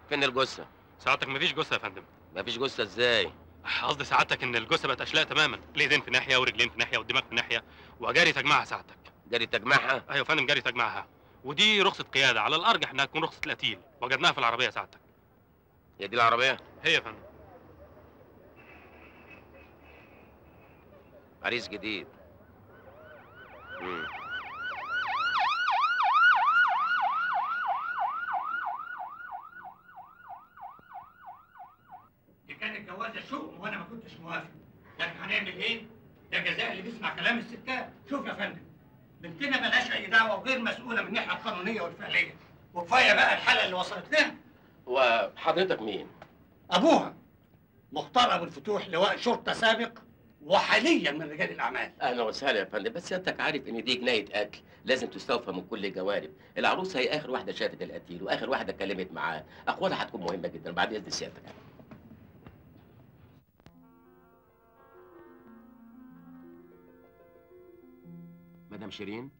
فين الجثه سعادتك مفيش جثه يا فندم مفيش جثه ازاي قصدي سعادتك ان الجثه بقت اشلاء تماما الايدين في ناحيه ورجلين في ناحيه والدماغ في ناحيه وجاري تجمعها سعادتك جاري تجمعها ايوه يا فندم جاري تجمعها ودي رخصه قياده على الارجح انها تكون رخصه القتيل وجدناها في العربيه سعادتك هي دي العربيه هي يا فندم عريس جديد مم. دي كانت جوازه شؤم وانا ما كنتش موافق لكن هنعمل ايه؟ ده جزاء اللي بيسمع كلام الستات شوف يا فندم بنتنا ملهاش اي دعوه وغير مسؤوله من الناحيه القانونيه والفعليه وكفايه بقى الحاله اللي وصلت لها وحضرتك مين ابوها مختار ابو الفتوح لواء شرطه سابق وحاليا من رجال الاعمال اهلا وسهلا يا فندم بس سيادتك عارف ان دي جنايه قتل لازم تستوفى من كل الجوانب العروسه هي اخر واحده شافت القتيل واخر واحده اتكلمت معاه اقوالها هتكون مهمه جدا بعد اذن سيادتك مدام شيرين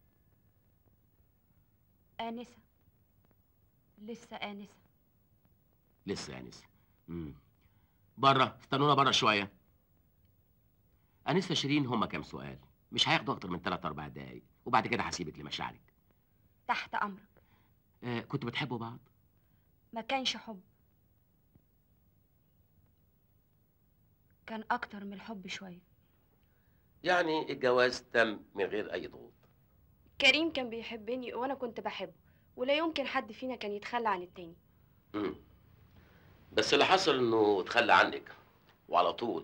آنسة لسه آنسة لسه يا انسه امم بره استنونا بره شويه انسه شيرين هما كام سؤال مش هياخدوا اكتر من 3 4 دقايق وبعد كده هسيبك لمشاعرك تحت أمرك آه كنتوا بتحبوا بعض ما كانش حب كان أكتر من الحب شوية يعني الجواز تم من غير اي ضغوط كريم كان بيحبني وأنا كنت بحبه ولا يمكن حد فينا كان يتخلى عن التاني مم. بس اللي حصل انه اتخلى عنك وعلى طول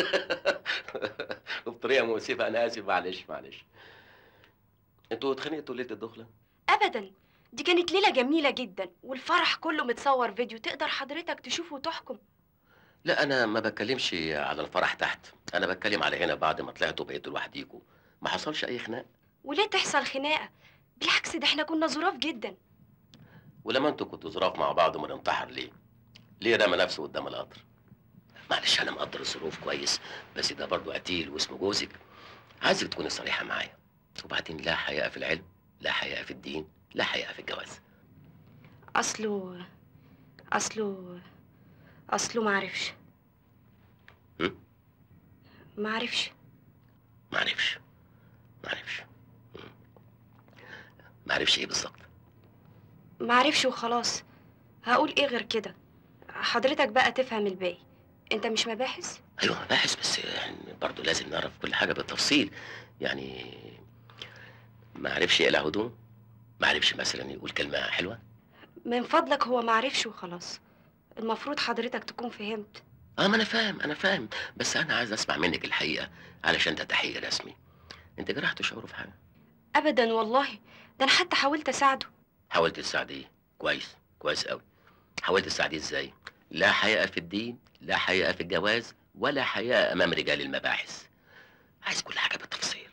وبطريقه مؤسفه انا اسف معلش معلش انتوا اتخانقتوا ليله الدخله أبدا دي كانت ليلة جميلة جدا والفرح كله متصور فيديو تقدر حضرتك تشوفه وتحكم لا انا ما بتكلمش على الفرح تحت انا بتكلم على هنا بعد ما طلعتوا بقيتوا لوحديكوا ما حصلش اي خناق وليه تحصل خناقة بالعكس ده احنا كنا ظراف جدا ولما انتوا كنتوا ظراف مع بعض امال انتحر ليه ليه رمى نفسه قدام القطر معلش انا مقدر الظروف كويس بس ده برضه قتيل واسمه جوزك عايزك تكوني صريحه معايا وبعدين لا حياء في العلم لا حياء في الدين لا حياء في الجواز أصله أصله أصله معرفش هم؟ معرفش معرفش معرفش مم. معرفش ايه بالظبط معرفش وخلاص هقول ايه غير كده حضرتك بقى تفهم الباقي انت مش مباحث ايوه باحث بس يعني برضه لازم نعرف كل حاجه بالتفصيل يعني ما عرفش يقلع هدوم ما عرفش مثلا يقول كلمه حلوه من فضلك هو معرفش وخلاص المفروض حضرتك تكون فهمت اه ما انا فاهم انا فاهم بس انا عايز اسمع منك الحقيقه علشان ده تحقيق رسمي انت جرحت شعوره في حاجه ابدا والله ده انا حتى حاولت اساعده حاولت تساعديه كويس كويس قوي حاولت تساعديه ازاي لا حياء في الدين لا حياء في الجواز ولا حياء امام رجال المباحث عايز كل حاجه بالتفصيل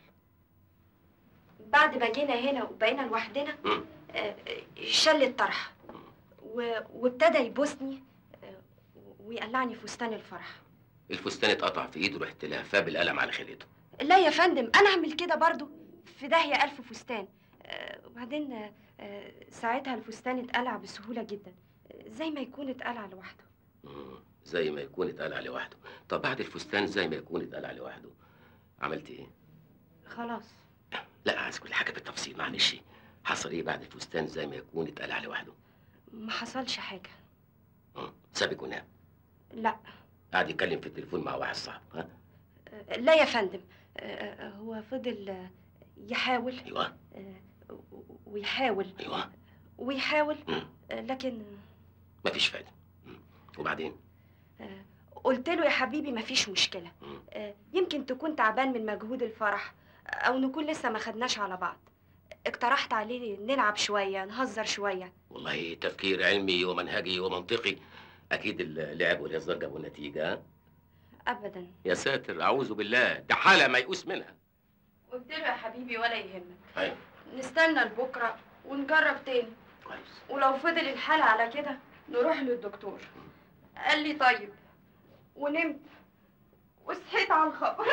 بعد ما جينا هنا وبقينا لوحدنا مم. آه، آه، شل الطرح و- وابتدى يبوسني آه، ويقلعني فستان الفرح الفستان اتقطع في ايده رحت لهفاه بالقلم على خلقته لا يا فندم انا اعمل كده برضو في داهيه الف فستان آه، وبعدين آه، آه، ساعتها الفستان اتقلع بسهوله جدا آه، زي ما يكون اتقلع لوحده مم. زي ما يكون اتقلع لوحده طب بعد الفستان زي ما يكون اتقلع لوحده عملت ايه خلاص لا عايز كل حاجه بالتفصيل معلش حصل ايه بعد الفستان زي ما يكون اتقلع لوحده ما حصلش حاجه مم. سابك ونام لا قعد يتكلم في التليفون مع واحد صاحبه ها آه، لا يا فندم آه، آه، هو فضل آه، يحاول ايوه آه، ويحاول ايوه ويحاول مم. آه، لكن مفيش فايده مم. وبعدين آه، قلت له يا حبيبي مفيش مشكله مم. آه، يمكن تكون تعبان من مجهود الفرح او نكون لسه ما خدناش على بعض اقترحت عليه نلعب شويه نهزر شويه والله تفكير علمي ومنهجي ومنطقي اكيد اللعب والهزار جابوا نتيجه ها؟ ابدا يا ساتر اعوذ بالله ده حاله ميؤوس منها قلت له يا حبيبي ولا يهمك ايوه نستنى لبكره ونجرب تاني كويس ولو فضل الحال على كده نروح للدكتور قال لي طيب ونمت وصحيت على الخبر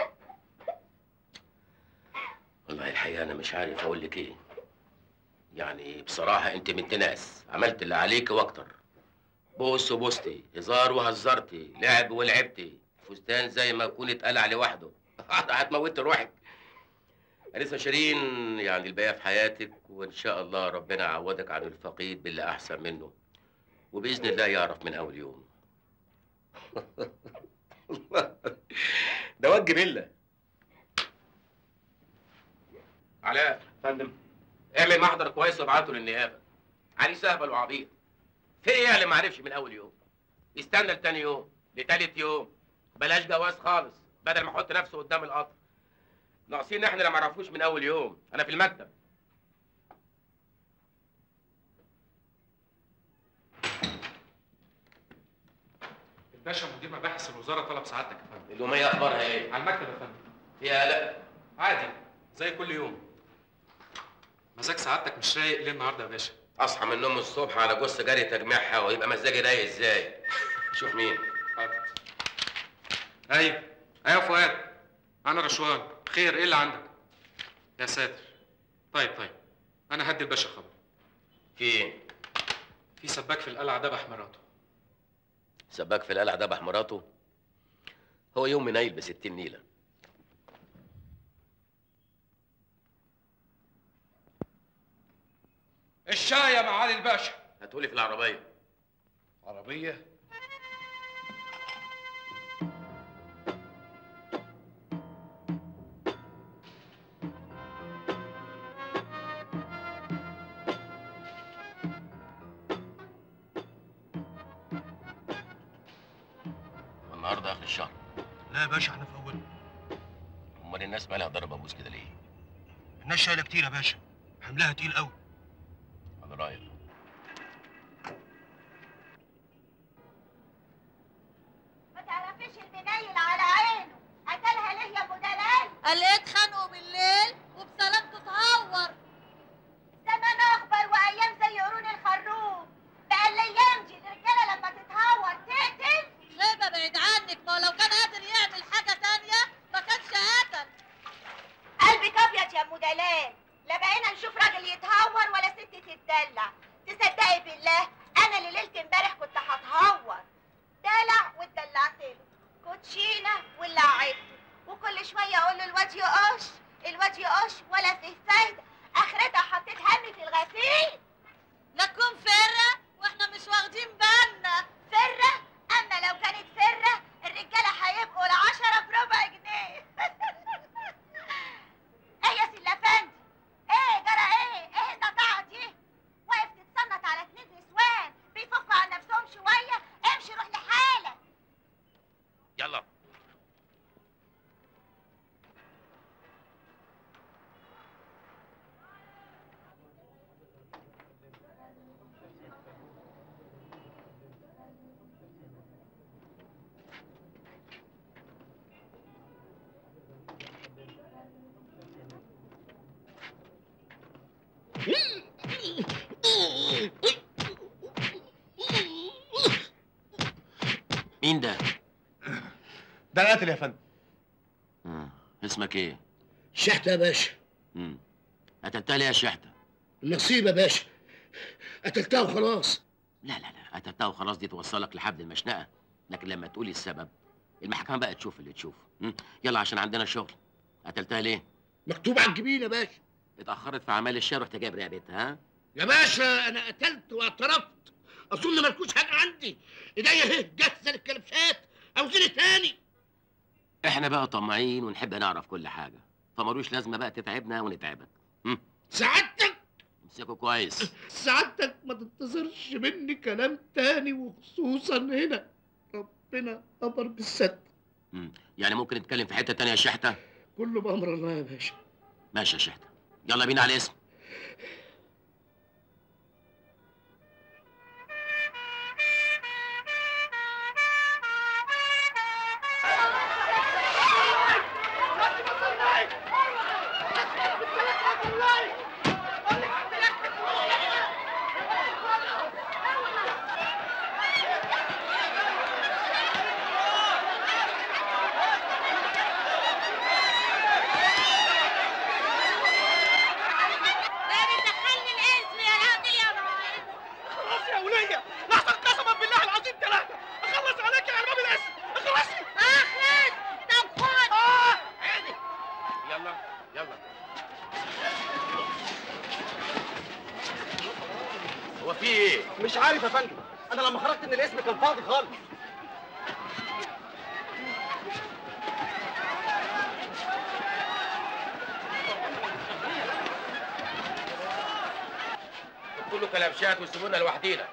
والله الحقيقه انا مش عارف اقول لك ايه يعني بصراحه انت بنت ناس عملت اللي عليك واكتر بوس وبوستي هزار وهزرتي لعب ولعبتي فستان زي ما يكون اتقلع لوحده هتموت روحك أنسة شيرين يعني الباقية في حياتك وإن شاء الله ربنا يعوضك عن الفقيد باللي أحسن منه وبإذن الله يعرف من أول يوم ده واد جبلة علاء فندم اعمل محضر كويس وابعته للنيابة علي سهبل وعبيط في ايه اللي ما عرفش من أول يوم يستنى لتاني يوم لتالت يوم بلاش جواز خالص بدل ما يحط نفسه قدام القطر ناقصين احنا اللي ما عرفوش من اول يوم انا في المكتب الباشا مدير مباحث الوزاره طلب سعادتك يا فندم اليوميه اخبارها ايه على المكتب يا فندم فيها لا عادي زي كل يوم مزاج سعادتك مش رايق ليه النهارده يا باشا اصحى من النوم الصبح على جثه جري تجميعها ويبقى مزاجي رايق ازاي شوف مين حاضر ايوه ايوه يا فؤاد انا رشوان خير ايه اللي عندك يا ساتر طيب طيب انا هدي الباشا خبر في ايه في سباك في القلعه دبح مراته سباك في القلعه دبح مراته هو يوم منيل بستين نيله الشاي يا معالي الباشا هاتولي في العربيه عربية والنهارده اخر الشهر لا يا باشا احنا في أول امال الناس مالها ضرب ابوس كده ليه الناس شايلة كتير يا باشا حملها تقيل قوي على رايك ما تعرفيش المنيل على عينه قتلها ليه يا ابو دلال قال اتخانقوا بالليل وبصلاته تهور زمان اخبر وايام زي قرون الخروف بقى الايام دي الرجاله لما تتهور تقتل غيبه بعيد عنك ما لو كان قادر يعمل حاجه تانية ما كانش قتل قلبك ابيض يا ام دلال لا بقينا نشوف راجل يتهور ولا ست تتدلع تصدقي بالله انا اللي ليله امبارح كنت هتهور دلع واتدلعت له كوتشينه ولعبته وكل شويه اقول له الواد يقش الواد يقش ولا فيه فايده اخرتها حطيت همي في الغسيل لا تكون فره واحنا مش واخدين بالنا فره اما لو كانت فره الرجاله هيبقوا العشره بربع جنيه ايه يا سيلا فندي ايه جرى ايه ايه النطاعه دي واقف تتصنت على اتنين نسوان بيفكوا عن نفسهم شويه امشي روح لحالك يلا مين ده؟ ده قاتل يا فندم مم. اسمك ايه؟ شحتة يا باشا مم. قتلتها ليه يا شحتة؟ النصيب يا باشا قتلتها وخلاص لا لا لا قتلتها وخلاص دي توصلك لحد المشنقة لكن لما تقولي السبب المحكمة بقى تشوف اللي تشوفه مم. يلا عشان عندنا شغل قتلتها ليه؟ مكتوب على الجبين يا باشا اتأخرت في أعمال الشهر رحت جايب رقبتها ها؟ يا باشا انا قتلت واعترفت اظن مالكوش حاجه عندي ايديا اهي جاهزه للكلبشات عاوزيني تاني احنا بقى طماعين ونحب نعرف كل حاجة فمالوش لازمة بقى تتعبنا ونتعبك مم. سعادتك امسكوا كويس سعادتك ما تنتظرش مني كلام تاني وخصوصا هنا ربنا امر بالستر مم. يعني ممكن نتكلم في حتة تانية يا شحتة؟ كله بامر الله يا باشا ماشي يا شحتة يلا بينا على الاسم باب الدخل في ايه؟ مش عارف يا فندم انا لما خرجت من الاسم كان فاضي خالص كله كلبشات وسيبونا لوحدينا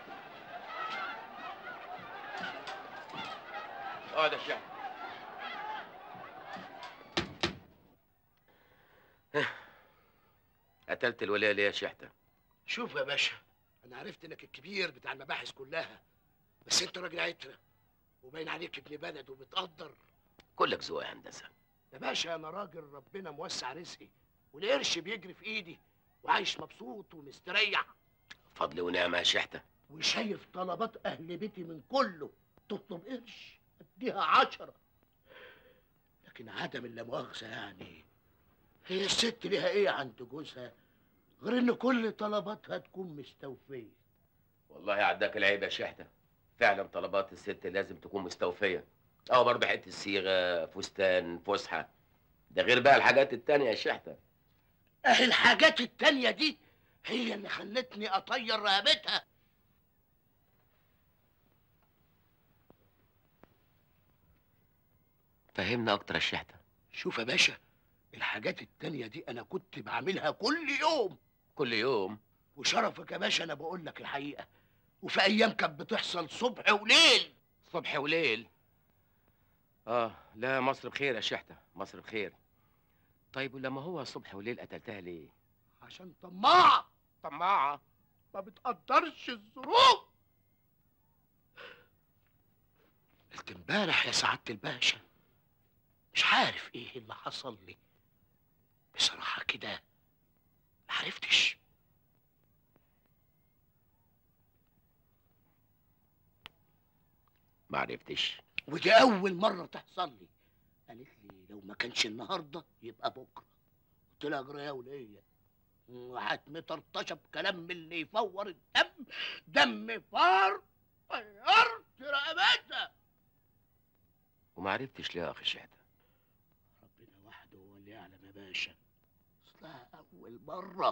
اقعد يا شيخ قتلت الولية ليه يا شحتة؟ شوف يا باشا انا عرفت انك الكبير بتاع المباحث كلها بس انت راجل عترة وباين عليك ابن بلد وبتقدر كلك ذوق يا هندسة يا باشا انا راجل ربنا موسع رزقي والقرش بيجري في ايدي وعايش مبسوط ومستريح فضل ونعمة يا شحتة وشايف طلبات اهل بيتي من كله تطلب قرش اديها عشرة لكن عدم اللا مؤاخذة يعني هي الست ليها ايه عند جوزها غير ان كل طلباتها تكون مستوفية والله عداك العيب يا شحتة فعلا طلبات الست لازم تكون مستوفية اه برضه حتة صيغة فستان فسحة ده غير بقى الحاجات التانية يا شحتة اهي الحاجات التانية دي هي اللي خلتني اطير رقبتها فهمنا اكتر يا شحتة شوف يا باشا الحاجات التانية دي انا كنت بعملها كل يوم كل يوم وشرفك يا باشا انا بقول لك الحقيقة وفي ايام كانت بتحصل صبح وليل صبح وليل اه لا مصر بخير يا شحتة مصر بخير طيب ولما هو صبح وليل قتلتها ليه؟ عشان طماعة طماعة ما بتقدرش الظروف قلت امبارح يا سعادة الباشا مش عارف ايه اللي حصل لي بصراحة كده ما عرفتش ما عرفتش ودي أول مرة تحصل لي قالت لي لو ما كانش النهاردة يبقى بكرة قلت لها أجري يا ولية هتمطرطشة بكلام من اللي يفور الدم دم فار طيرت رقبتها وما عرفتش ليه يا اخي شحتة ربنا وحده هو اللي يعلم يا باشا اصلها أول مرة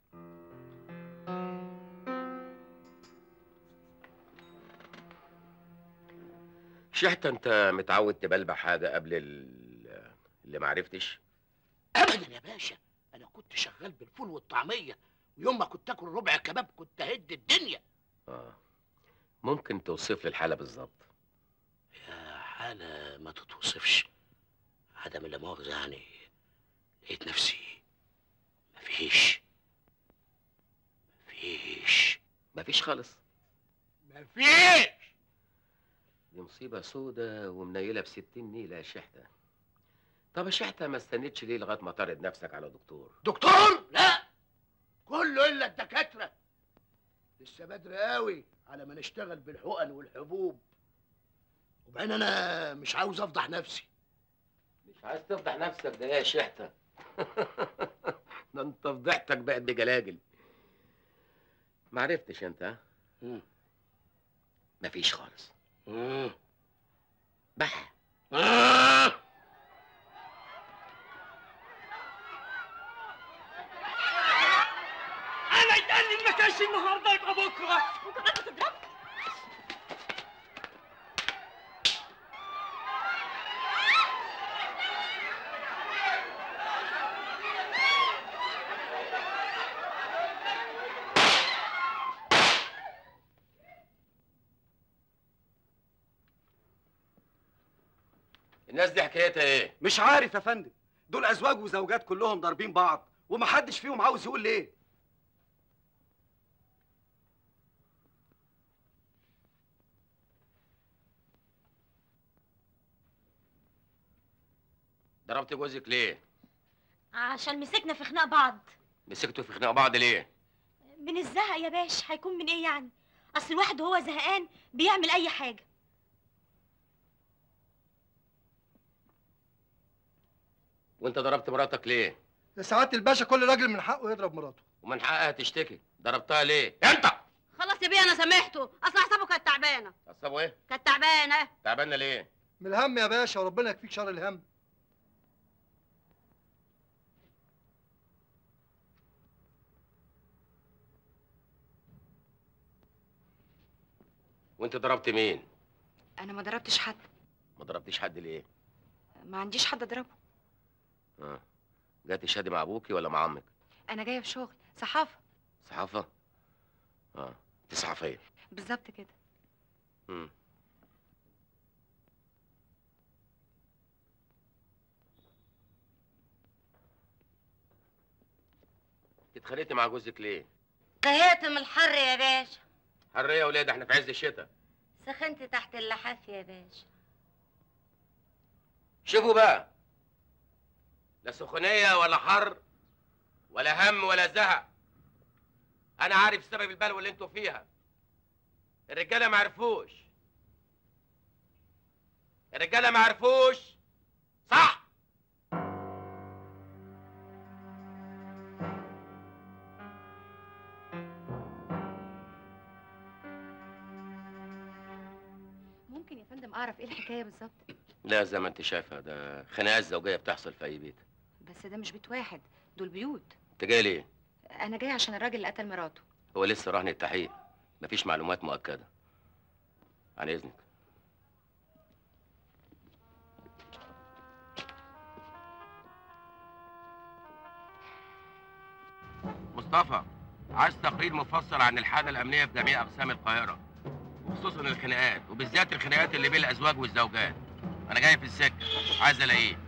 شحتة انت متعود تبلبع حاجة قبل ال- اللي ما عرفتش أبدا يا باشا أنا كنت شغال بالفول والطعمية ويوم ما كنت آكل ربع كباب كنت أهد الدنيا اه ممكن توصف لي الحالة بالظبط يا حالة ما تتوصفش عدم اللا مؤاخذة يعني لقيت نفسي مفيش مفيش مفيش خالص مفيش دي مصيبة سودة ومنيلة بستين نيلة يا شحتة طب يا شحتة ما استنيتش ليه لغاية ما تعرض نفسك على دكتور دكتور لا كله إلا الدكاترة لسه بدري قوي على ما نشتغل بالحقن والحبوب وبعدين أنا مش عاوز أفضح نفسي مش عايز تفضح نفسك ده إيه يا شحتة ده انت فضحتك بقت بجلاجل ما عرفتش انت ها مم. مفيش خالص مم. بح آه. انا يتقال ما كانش النهارده يبقى بكره الناس دي حكايتها ايه مش عارف يا فندم دول ازواج وزوجات كلهم ضاربين بعض ومحدش فيهم عاوز يقول ليه ضربت جوزك ليه عشان مسكنا في خناق بعض مسكتوا في خناق بعض ليه من الزهق يا باش هيكون من ايه يعني اصل الواحد وهو زهقان بيعمل اي حاجه وانت ضربت مراتك ليه يا سعاده الباشا كل راجل من حقه يضرب مراته ومن حقها تشتكي ضربتها ليه انت خلاص يا بيه انا سامحته اصل حسابه كانت تعبانه عصبه ايه كانت تعبانه تعبانه ليه من الهم يا باشا وربنا يكفيك شر الهم وانت ضربت مين انا ما ضربتش حد ما ضربتيش حد ليه ما عنديش حد اضربه اه جات تشهدي مع ابوكي ولا مع عمك انا جايه في شغل صحافه صحافه اه انت صحفيه بالظبط كده امم اتخانقتي مع جوزك ليه زهقت من الحر يا باشا حر يا ولاد احنا في عز الشتاء سخنت تحت اللحاف يا باشا شوفوا بقى لا سخونية ولا حر ولا هم ولا زهق أنا عارف سبب البلوى اللي انتوا فيها الرجالة ما عرفوش الرجالة ما عرفوش صح ممكن يا فندم اعرف ايه الحكايه بالظبط لا زي ما انت شايفة ده خناقات زوجية بتحصل في أي بيت بس ده مش بيت واحد دول بيوت انت جاي ليه؟ انا جايه عشان الراجل اللي قتل مراته هو لسه رهن التحقيق مفيش معلومات مؤكدة عن إذنك مصطفى عايز تقرير مفصل عن الحالة الأمنية في جميع أقسام القاهرة وخصوصا الخناقات وبالذات الخناقات اللي بين الأزواج والزوجات أنا جاي في السكة عايز ألاقيه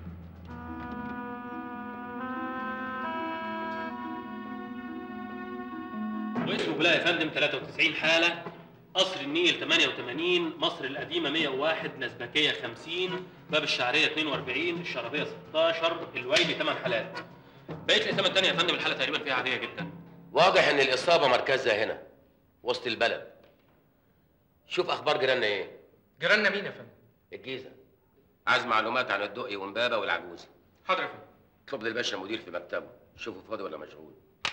واسمه بلا يا فندم 93 حالة قصر النيل 88 مصر القديمة 101 نزبكية 50 باب الشعرية 42 الشرابية 16 الويلي 8 حالات بقيت لي 8 تانية يا فندم الحالة تقريبا فيها عادية جدا واضح إن الإصابة مركزها هنا وسط البلد شوف أخبار جيراننا إيه جيراننا مين يا فندم؟ الجيزة عايز معلومات عن الدقي ومبابة والعجوز حاضر يا فندم اطلب لي الباشا مدير في مكتبه شوفه فاضي ولا مشغول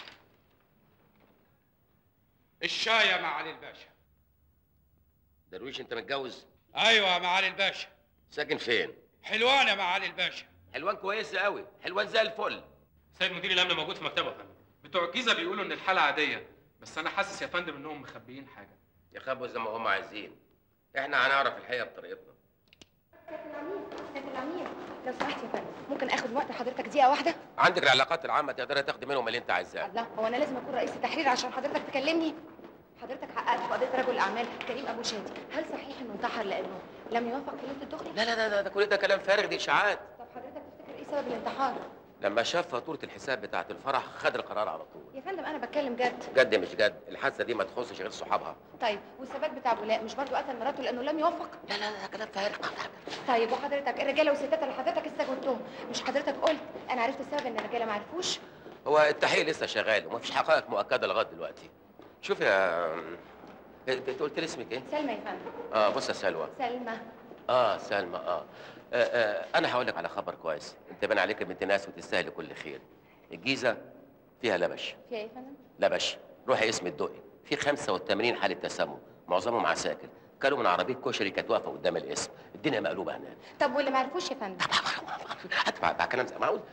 الشاي يا معالي الباشا درويش انت متجوز ايوه يا معالي الباشا ساكن فين حلوان يا معالي الباشا حلوان كويسه قوي حلوان زي الفل سيد مدير الأمن موجود في مكتبه يا فندم بتوع الجيزة بيقولوا إن الحالة عادية بس أنا حاسس يا فندم إنهم مخبيين حاجة يخبوا زي ما هم عايزين احنا هنعرف الحقيقه بطريقتنا كابتن الامير لو سمحت يا فندم ممكن اخد وقت حضرتك دقيقه واحده عندك العلاقات العامه تقدري تاخدي منهم اللي انت عايزاه الله هو انا لازم اكون رئيس التحرير عشان حضرتك تكلمني حضرتك حققت في قضيه رجل الاعمال كريم ابو شادي هل صحيح انه انتحر لانه لم يوافق في ليله الدخله لا لا لا لا، ده كل ده كلام فارغ دي اشاعات طب حضرتك تفتكر ايه سبب الانتحار لما شاف فاتوره الحساب بتاعه الفرح خد القرار على طول يا فندم انا بتكلم جد جد مش جد الحادثه دي ما تخصش غير صحابها طيب والثبات بتاع بولاء مش برضه قتل مراته لانه لم يوافق لا لا لا كلام فارغ طيب وحضرتك الرجاله والستات اللي حضرتك استجوبتهم مش حضرتك قلت انا عرفت السبب ان الرجاله ما عرفوش هو التحقيق لسه شغال ومفيش حقائق مؤكده لغايه دلوقتي شوف يا انت أنت قلت لي اسمك ايه سلمى يا فندم اه بص يا سلوى سلمى اه سلمى اه, آه, آه انا هقول لك على خبر كويس انت باين عليك بنت ناس وتستاهل كل خير الجيزه فيها لبش فيها ايه يا فندم لبش روحي اسم الدقي في 85 حاله تسمم معظمهم عساكر كانوا من عربيه كشري كانت واقفه قدام الاسم الدنيا مقلوبه هناك طب واللي ما عرفوش يا فندم هدفع بقى كلام زي معقول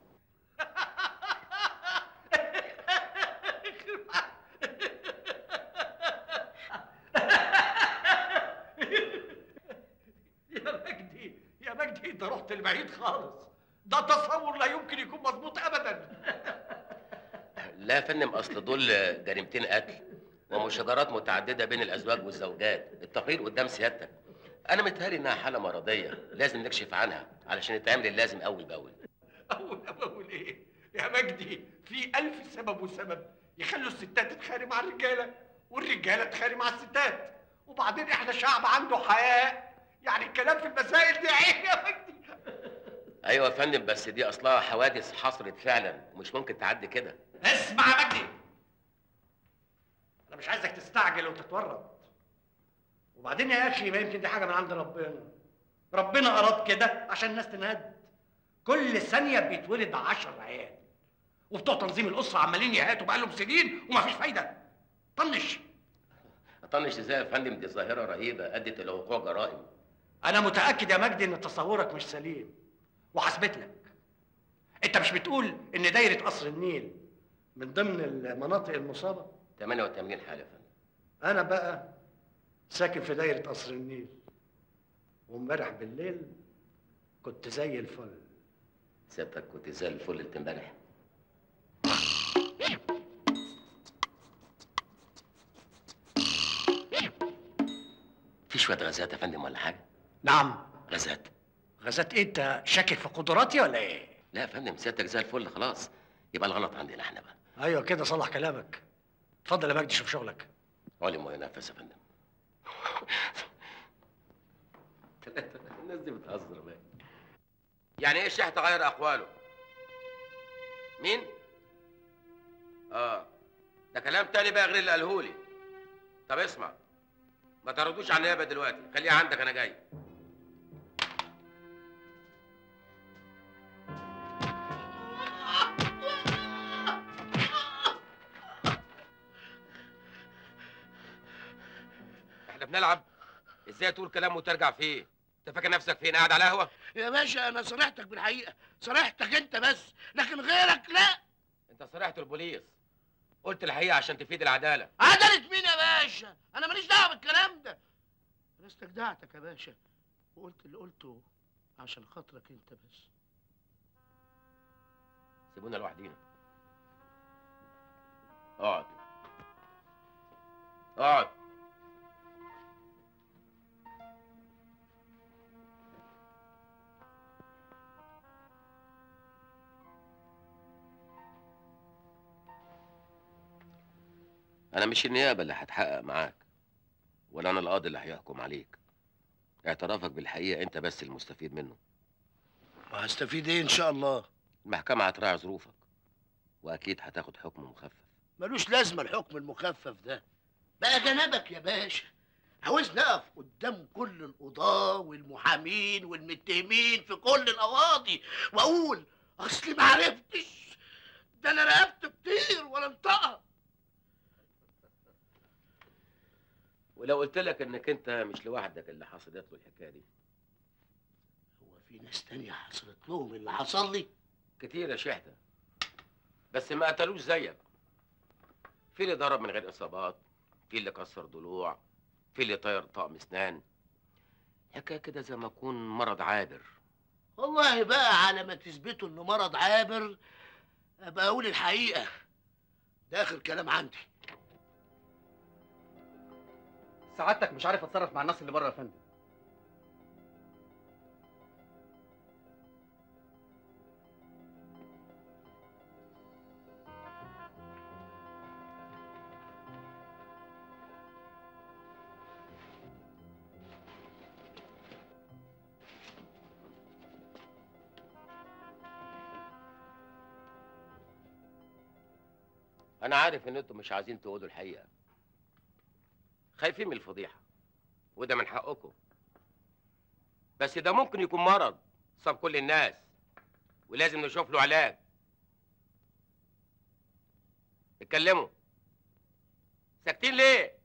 يا مجدي يا مجدي انت رحت لبعيد خالص ده تصور لا يمكن يكون مظبوط ابدا لا يا فندم اصل دول جريمتين قتل ومشاجرات متعدده بين الازواج والزوجات التقرير قدام سيادتك انا متهيألي انها حاله مرضيه لازم نكشف عنها علشان يتعمل اللازم اول باول اول اول ايه يا مجدي في الف سبب وسبب يخلوا الستات تتخانق مع الرجاله والرجاله تتخانق مع الستات وبعدين احنا شعب عنده حياء يعني الكلام في المسائل دي عيب يا مجدي ايوه يا فندم بس دي اصلها حوادث حصلت فعلا ومش ممكن تعدي كده اسمع يا مجدي انا مش عايزك تستعجل وتتورط وبعدين يا اخي ما يمكن دي حاجه من عند ربنا ربنا اراد كده عشان الناس تنهد كل ثانيه بيتولد عشر عيال وبتوع تنظيم الاسره عمالين يهاتوا بقالهم سنين ومفيش فايده طنش اطنش ازاي يا فندم دي ظاهره رهيبه ادت الى وقوع جرائم انا متاكد يا مجدي ان تصورك مش سليم وحسبت لك انت مش بتقول ان دايره قصر النيل من ضمن المناطق المصابه 88 حاله يا فندم انا بقى ساكن في دايرة قصر النيل وامبارح بالليل كنت زي الفل سيادتك كنت زي الفل انت امبارح في شويه غازات يا فندم ولا حاجه نعم غازات غازات ايه انت شاكك في قدراتي ولا ايه؟ لا يا فندم سيادتك زي الفل خلاص يبقى الغلط عندنا احنا بقى ايوه كده صلح كلامك اتفضل يا مجدي شوف شغلك علم وينفس يا فندم الناس دي بتهزر بقى يعني ايه الشيخ تغير اقواله مين اه ده كلام تاني بقى غير اللي قالهولي طب اسمع ما تردوش على النيابه دلوقتي خليها عندك انا جاي احنا بنلعب ازاي تقول كلام وترجع فيه انت فاكر نفسك فين قاعد على قهوه يا باشا انا صريحتك بالحقيقه صريحتك انت بس لكن غيرك لا انت صرحت البوليس قلت الحقيقه عشان تفيد العداله عدلت مين يا باشا انا ماليش دعوه بالكلام ده انا استجدعتك يا باشا وقلت اللي قلته عشان خاطرك انت بس سيبونا لوحدينا اقعد اقعد انا مش النيابه اللي هتحقق معاك ولا انا القاضي اللي هيحكم عليك اعترافك بالحقيقه انت بس المستفيد منه وهستفيد ايه ان شاء الله المحكمه هتراعي ظروفك واكيد هتاخد حكم مخفف ملوش لازمه الحكم المخفف ده بقى جنبك يا باشا عاوزني اقف قدام كل القضاه والمحامين والمتهمين في كل القواضي واقول اصلي ما عرفتش ده انا رقبت كتير ولا انطقها ولو قلت لك انك انت مش لوحدك اللي حصلت له الحكايه دي هو في ناس تانية حصلت لهم اللي حصل لي كتير يا شحته بس ما قتلوش زيك في اللي ضرب من غير اصابات في اللي كسر ضلوع في اللي طير طقم اسنان حكايه كده زي ما يكون مرض عابر والله بقى على ما تثبتوا انه مرض عابر ابقى اقول الحقيقه ده اخر كلام عندي سعادتك مش عارف اتصرف مع الناس اللي بره يا فندم انا عارف ان انتم مش عايزين تقولوا الحقيقه خايفين من الفضيحه وده من حقكم بس ده ممكن يكون مرض صاب كل الناس ولازم نشوف له علاج اتكلموا ساكتين ليه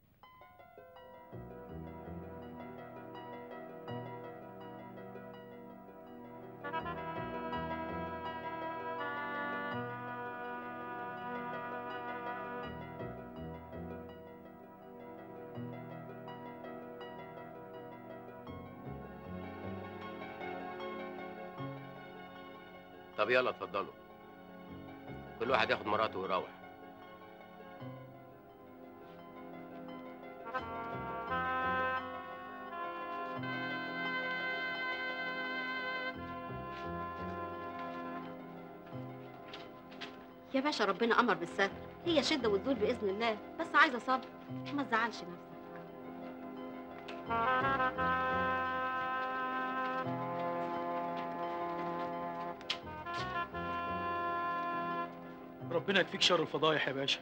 طب يلا اتفضلوا كل واحد ياخد مراته ويروح يا باشا ربنا امر بالستر هي شده وتزول باذن الله بس عايزه صبر ما تزعلش نفسك ربنا يكفيك شر الفضايح يا باشا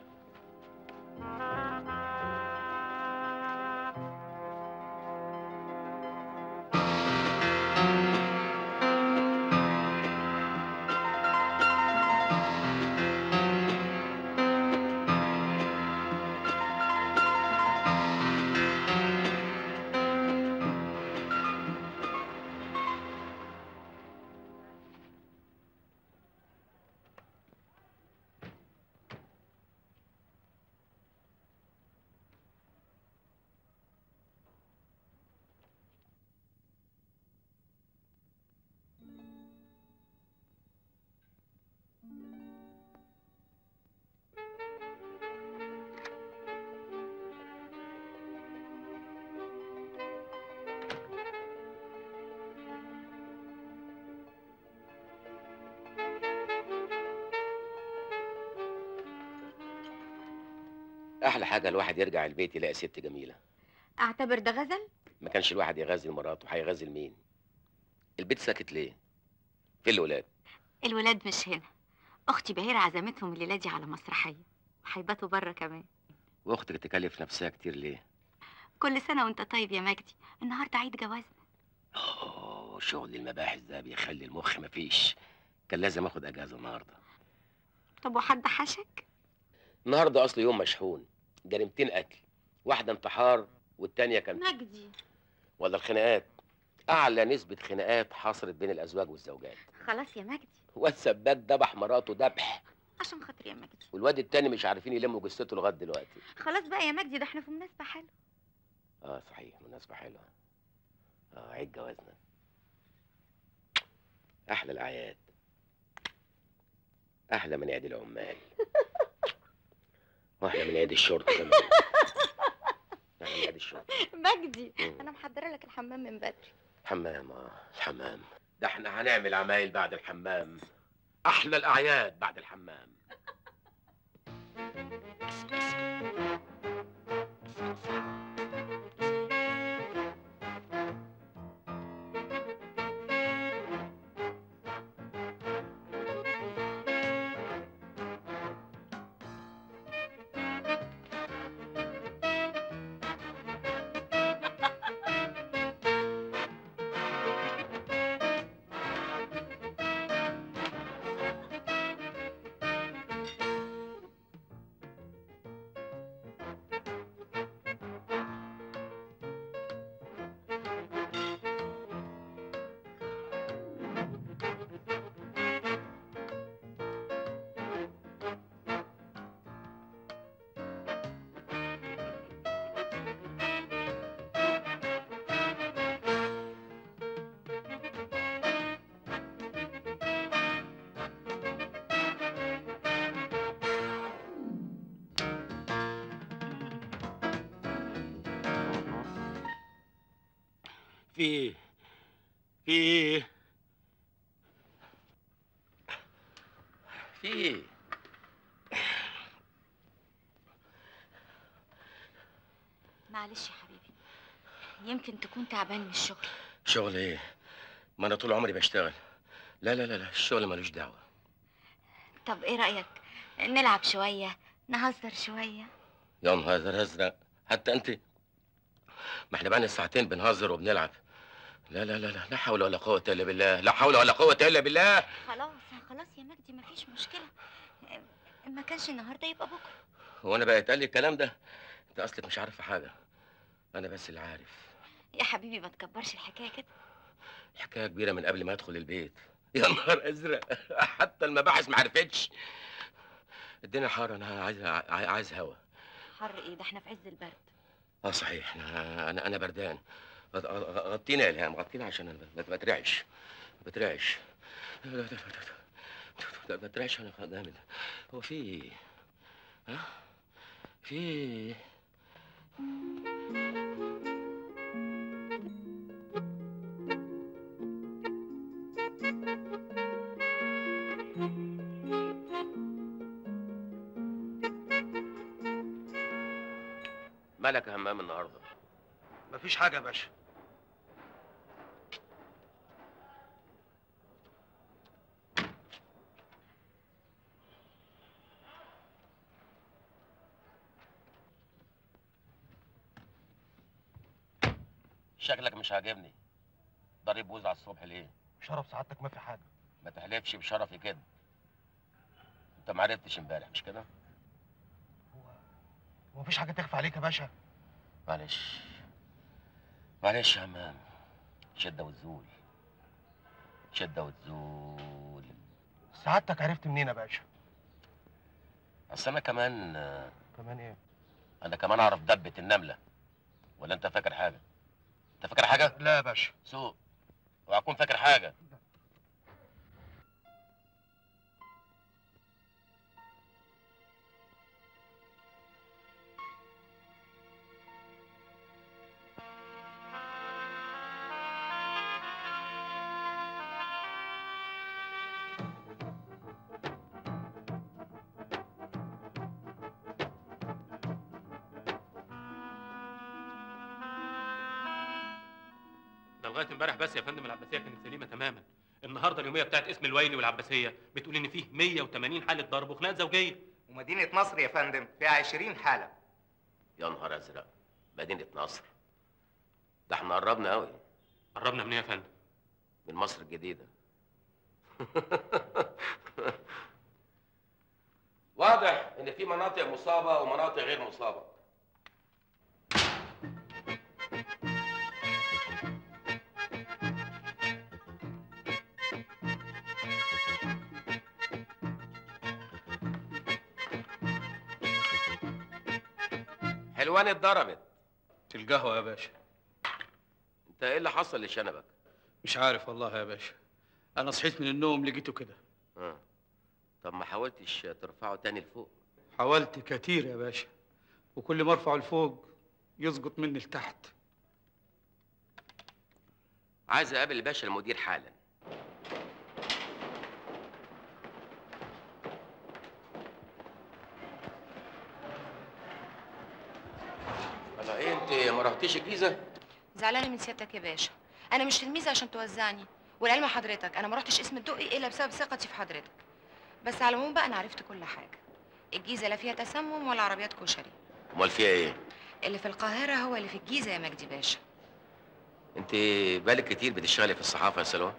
احلى حاجه الواحد يرجع البيت يلاقي ست جميله اعتبر ده غزل ما كانش الواحد يغازل مراته هيغازل مين البيت ساكت ليه فين الولاد الولاد مش هنا اختي بهير عزمتهم الليله دي على مسرحيه وهيباتوا بره كمان واختك تكلف نفسها كتير ليه كل سنه وانت طيب يا مجدي النهارده عيد جوازنا اوه شغل المباحث ده بيخلي المخ مفيش كان لازم اخد اجازه النهارده طب وحد حشك النهارده اصل يوم مشحون جريمتين قتل واحده انتحار والتانيه كان مجدي ولا الخناقات اعلى نسبه خناقات حصلت بين الازواج والزوجات خلاص يا مجدي والسباك ذبح مراته ذبح عشان خاطر يا مجدي والواد التاني مش عارفين يلموا جثته لغايه دلوقتي خلاص بقى يا مجدي ده احنا في مناسبه حلوه اه صحيح مناسبه حلوه اه عيد جوازنا احلى الاعياد احلى من عيد العمال واحلى من عيد الشرطه كمان احلى من عيد الشرطه مجدي مم. انا محضره لك الحمام من بدري حمام اه الحمام ده احنا هنعمل عمايل بعد الحمام احلى الاعياد بعد الحمام في ايه؟ في ايه؟ في ايه معلش يا حبيبي يمكن تكون تعبان من الشغل شغل ايه ما انا طول عمري بشتغل لا لا لا لا الشغل ملوش دعوه طب ايه رايك نلعب شويه نهزر شويه يا نهار ازرق حتى انت ما احنا بقالنا ساعتين بنهزر وبنلعب لا لا لا لا لا حول ولا قوه الا بالله لا حول ولا قوه الا بالله خلاص خلاص يا مجدي مفيش مشكله ما كانش النهارده يبقى بكره هو انا بقى يتقال لي الكلام ده انت اصلك مش عارفه حاجه انا بس اللي عارف يا حبيبي ما تكبرش الحكايه كده الحكايه كبيره من قبل ما ادخل البيت يا نهار ازرق حتى المباحث ما عرفتش الدنيا حار انا عايز عايز هوا حر ايه ده احنا في عز البرد اه صحيح انا انا انا بردان غط- غ- غطينا يا الهام غطينا عشان انا ما بترعش ما بترعش ما بترعش انا جامد هو في إيه؟ ها في إيه؟ مالك يا همام النهارده مفيش حاجه يا باشا شكلك مش عاجبني ضريب بوز على الصبح ليه شرف سعادتك ما في حاجه ما تحلفش بشرفي كده انت ما عرفتش امبارح مش كده ومفيش حاجه تخفى عليك يا باشا معلش معلش يا همام شده وتزول شده وتزول سعادتك عرفت منين يا باشا اصل انا كمان آه، كمان ايه انا كمان اعرف دبه النمله ولا انت فاكر حاجه انت فاكر حاجه لا يا باشا سوق اوعى تكون فاكر حاجه لغايه امبارح بس يا فندم العباسيه كانت سليمه تماما النهارده اليوميه بتاعت اسم الويلي والعباسيه بتقول ان فيه 180 حاله ضرب وخناقه زوجيه ومدينة نصر يا فندم فيها 20 حالة يا نهار ازرق مدينه نصر ده احنا قربنا قوي قربنا من ايه يا فندم من مصر الجديده واضح ان في مناطق مصابه ومناطق غير مصابه حلوان اتضربت القهوة يا باشا انت ايه اللي حصل لشنبك مش عارف والله يا باشا أنا صحيت من النوم لقيته كده اه طب ما حاولتش ترفعه تاني لفوق حاولت كتير يا باشا وكل ما ارفعه لفوق يسقط مني لتحت عايز اقابل الباشا المدير حالا الله ايه انت ما رحتيش الجيزه زعلانه من سيادتك يا باشا انا مش تلميذه عشان توزعني والعلم حضرتك انا ما رحتش اسم الدقي الا بسبب ثقتي في حضرتك بس على العموم بقى انا عرفت كل حاجه الجيزه لا فيها تسمم ولا عربيات كشري امال فيها ايه اللي في القاهره هو اللي في الجيزه يا مجدي باشا انت بالك كتير بتشتغلي في الصحافه يا سلوى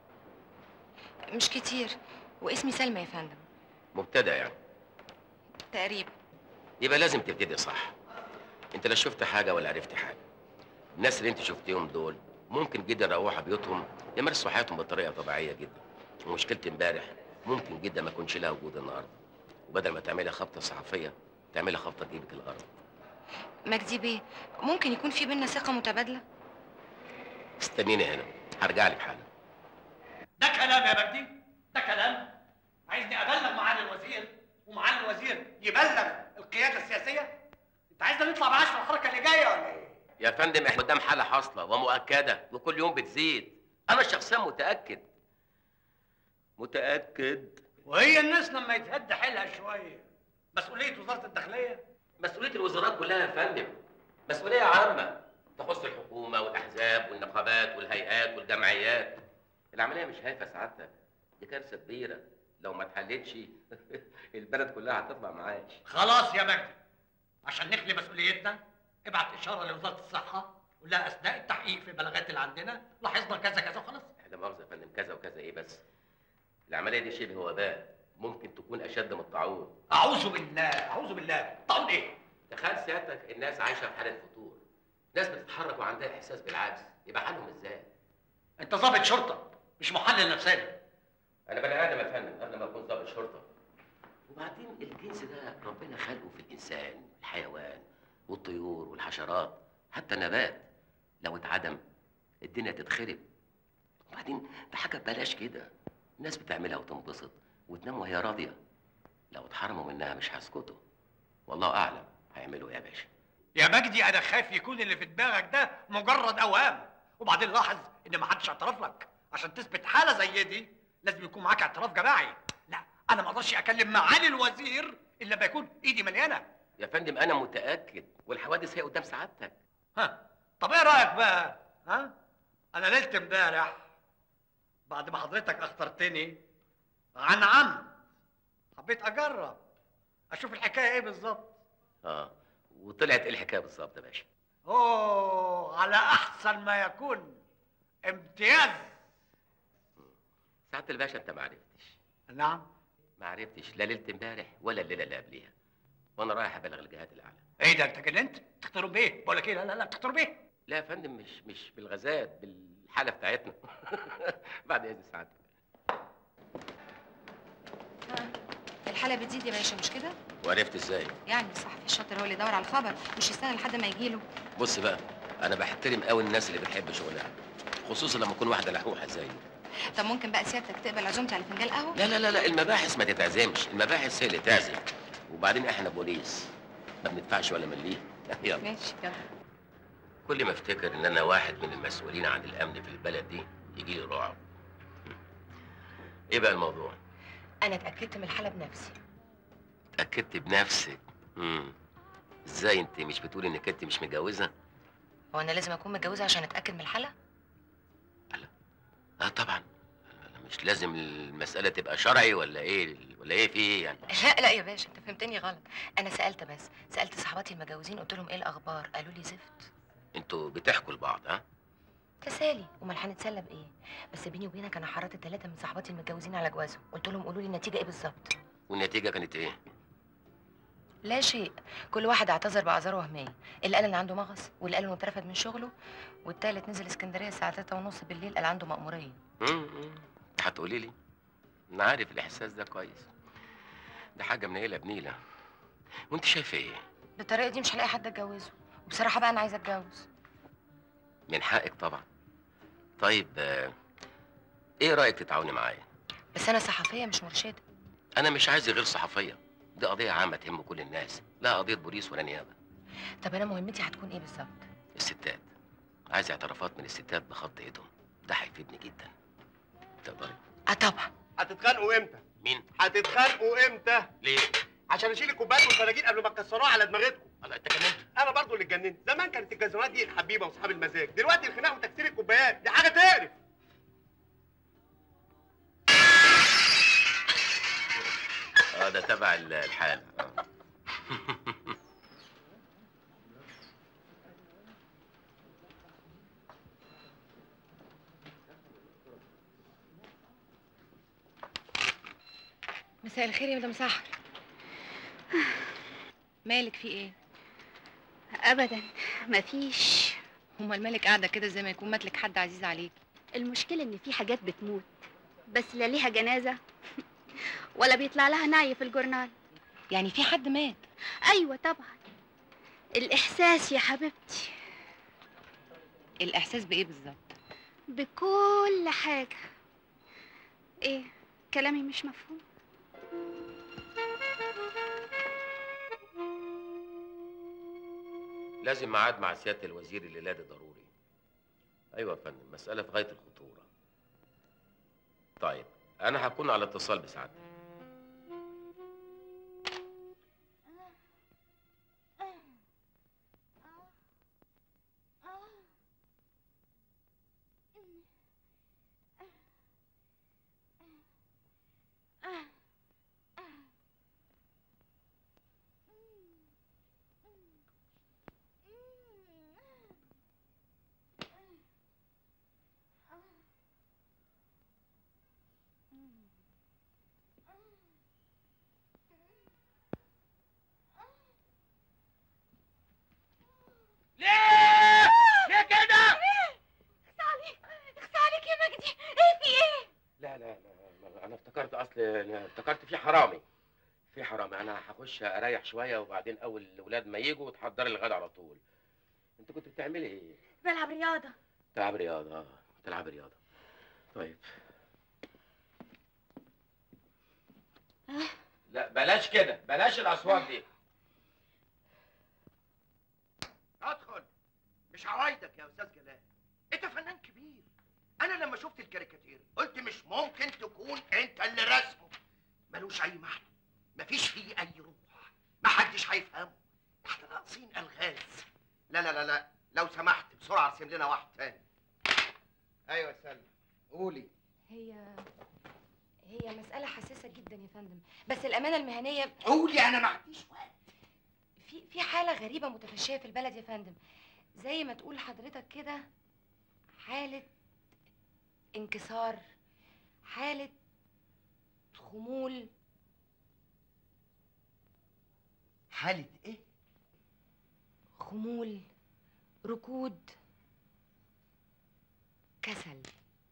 مش كتير واسمي سلمى يا فندم مبتدئ يعني تقريبا يبقى لازم تبتدي صح انت لا شفت حاجه ولا عرفت حاجه الناس اللي انت شفتيهم دول ممكن جدا يروحوا بيوتهم يمارسوا حياتهم بطريقه طبيعيه جدا ومشكله امبارح ممكن جدا ما يكونش لها وجود النهارده وبدل ما تعملي خبطه صحفيه تعملي خبطه تجيبك الارض مجدي بيه ممكن يكون في بينا ثقه متبادله استنيني هنا هرجع لك حالا ده كلام يا مجدي ده كلام عايزني ابلغ معالي الوزير ومعالي الوزير يبلغ القياده السياسيه انت عايزنا نطلع معاش في الحركه اللي جايه ولا ايه يا فندم احنا قدام حاله حاصله ومؤكده وكل يوم بتزيد انا شخصيا متاكد متاكد وهي الناس لما يتهد حيلها شويه مسؤوليه وزاره الداخليه مسؤوليه الوزارات كلها يا فندم مسؤوليه عامه تخص الحكومه والاحزاب والنقابات والهيئات والجمعيات العمليه مش هايفه سعادتك دي كارثه كبيره لو ما اتحلتش البلد كلها هتطلع معاش خلاص يا مجدي عشان نخلي مسؤوليتنا ابعت اشاره لوزاره الصحه قول لها اثناء التحقيق في البلاغات اللي عندنا لاحظنا كذا كذا وخلاص لا مؤاخذه يا فندم كذا وكذا ايه بس العمليه دي شبه وباء ممكن تكون اشد من الطاعون اعوذ بالله اعوذ بالله طاعون ايه تخيل سيادتك الناس عايشه في حاله فتور ناس بتتحرك وعندها احساس بالعجز يبقى حالهم ازاي انت ضابط شرطه مش محلل نفساني انا بني ادم يا فندم قبل ما اكون ضابط شرطه وبعدين الجنس ده ربنا خلقه في الانسان الحيوان والطيور والحشرات حتى النبات لو اتعدم الدنيا تتخرب وبعدين ده حاجه ببلاش كده الناس بتعملها وتنبسط وتنام وهي راضيه لو اتحرموا منها مش هيسكتوا والله اعلم هيعملوا ايه يا باشا يا مجدي انا خايف يكون اللي في دماغك ده مجرد اوهام وبعدين لاحظ ان ما حدش اعترف لك عشان تثبت حاله زي دي لازم يكون معاك اعتراف جماعي لا انا ما اقدرش اكلم معالي الوزير الا لما يكون ايدي مليانه يا فندم انا متاكد والحوادث هي قدام سعادتك ها طب ايه رايك بقى ها انا ليله امبارح بعد ما حضرتك اخترتني عن عمد حبيت اجرب اشوف الحكايه ايه بالظبط اه وطلعت ايه الحكايه بالظبط يا باشا اوه على احسن ما يكون امتياز سعاده الباشا انت ما عرفتش نعم ما عرفتش لا ليله امبارح ولا الليله اللي قبليها وانا رايح ابلغ الجهات الاعلى ايه ده انت جننت تختاروا بايه بقول لك ايه لا لا لا تختاروا بايه لا يا فندم مش مش بالغازات بالحاله بتاعتنا بعد اذن سعادتك الحاله بتزيد يا باشا مش كده وعرفت ازاي يعني الصحفي الشاطر هو اللي يدور على الخبر مش يستنى لحد ما يجيله بص بقى انا بحترم قوي الناس اللي بتحب شغلها خصوصا لما تكون واحده لحوحه زيي طب ممكن بقى سيادتك تقبل عزومتي على فنجان قهوه لا لا لا لا المباحث ما تتعزمش المباحث هي اللي تعزم وبعدين احنا بوليس ما بندفعش ولا مليم يلا ماشي يلا كل ما افتكر ان انا واحد من المسؤولين عن الامن في البلد دي يجي لي رعب ايه بقى الموضوع انا اتاكدت من الحاله بنفسي اتاكدت بنفسك امم ازاي انت مش بتقولي انك انت مش متجوزه هو انا لازم اكون متجوزه عشان اتاكد من الحاله اه طبعا مش لازم المسألة تبقى شرعي ولا ايه ولا ايه في ايه يعني لا لا يا باشا انت فهمتني غلط انا سالت بس سالت صحباتي المجوزين قلت لهم ايه الاخبار قالوا لي زفت انتوا بتحكوا لبعض ها تسالي امال هنتسلى بايه بس بيني وبينك انا حررت ثلاثه من صحباتي المتجوزين على جوازهم قلت لهم قولوا لي النتيجه ايه بالظبط والنتيجة كانت ايه لا شيء كل واحد اعتذر باعذار وهميه اللي قال ان عنده مغص واللي قال انه اترفد من شغله والتالت نزل اسكندريه الساعه 3 ونص بالليل قال عنده مأموريه امم هتقولي لي انا عارف الاحساس ده كويس ده حاجة منيلة بنيلة وانت شايفة ايه بالطريقه دي مش هلاقي حد اتجوزه وبصراحه بقى انا عايزه اتجوز من حقك طبعا طيب آه، ايه رأيك تتعاوني معايا بس انا صحفيه مش مرشده انا مش عايز غير صحفية دي قضية عامة تهم كل الناس لا قضية بوليس ولا نيابة طب انا مهمتي هتكون ايه بالظبط الستات عايز اعترافات من الستات بخط ايدهم ده هيفيدني جدا تقدري اه طبعا هتتخانقوا امتى؟ مين؟ هتتخانقوا امتى؟ ليه؟ عشان اشيل الكوبايات والفراجيل قبل ما تكسروها على دماغتكم. الله انت كمان انا برضو اللي اتجننت، زمان كانت الجزمات دي الحبيبه واصحاب المزاج، دلوقتي الخناق وتكسير الكوبايات دي حاجه تقرف. اه ده تبع ال- الحالة آه. مساء الخير يا مدام سحر مالك في ايه ابدا مفيش امال مالك قاعده كده زي ما يكون ماتلك حد عزيز عليك المشكله ان في حاجات بتموت بس لا ليها جنازه ولا بيطلع لها نعي في الجورنال يعني في حد مات ايوه طبعا الاحساس يا حبيبتي الاحساس بايه بالظبط بكل حاجه ايه كلامي مش مفهوم لازم ميعاد مع سيادة الوزير الليلة دي ضروري ايوه يا فندم مسألة في غاية الخطورة طيب انا هكون على اتصال بسعادتك ليه؟ ليه كده؟ اخس عليك اخس عليك يا مجدي ايه في ايه؟ لا لا لا لا، انا افتكرت اصل أنا افتكرت في حرامي في حرامي انا هخش اريح شويه وبعدين اول الاولاد ما يجوا تحضري الغدا على طول انت كنت بتعملي ايه بلعب رياضة تلعب رياضه اه تلعب رياضه طيب لا بلاش كده بلاش الاصوات دي ادخل مش عوايدك يا استاذ جلال انت فنان كبير انا لما شفت الكاريكاتير قلت مش ممكن تكون انت اللي رسمه ملوش اي معنى مفيش فيه اي روح محدش هيفهمه احنا ناقصين الغاز لا لا لا لا لو سمحت بسرعه ارسم لنا واحد تاني ايوه يا سلمى قولي هي هي مسألة حساسة جدا يا فندم بس الأمانة المهنية قولي انا ما عنديش وقت في في حالة غريبة متفشية في البلد يا فندم زي ما تقول حضرتك كده حالة انكسار حالة خمول حالة ايه؟ خمول ركود كسل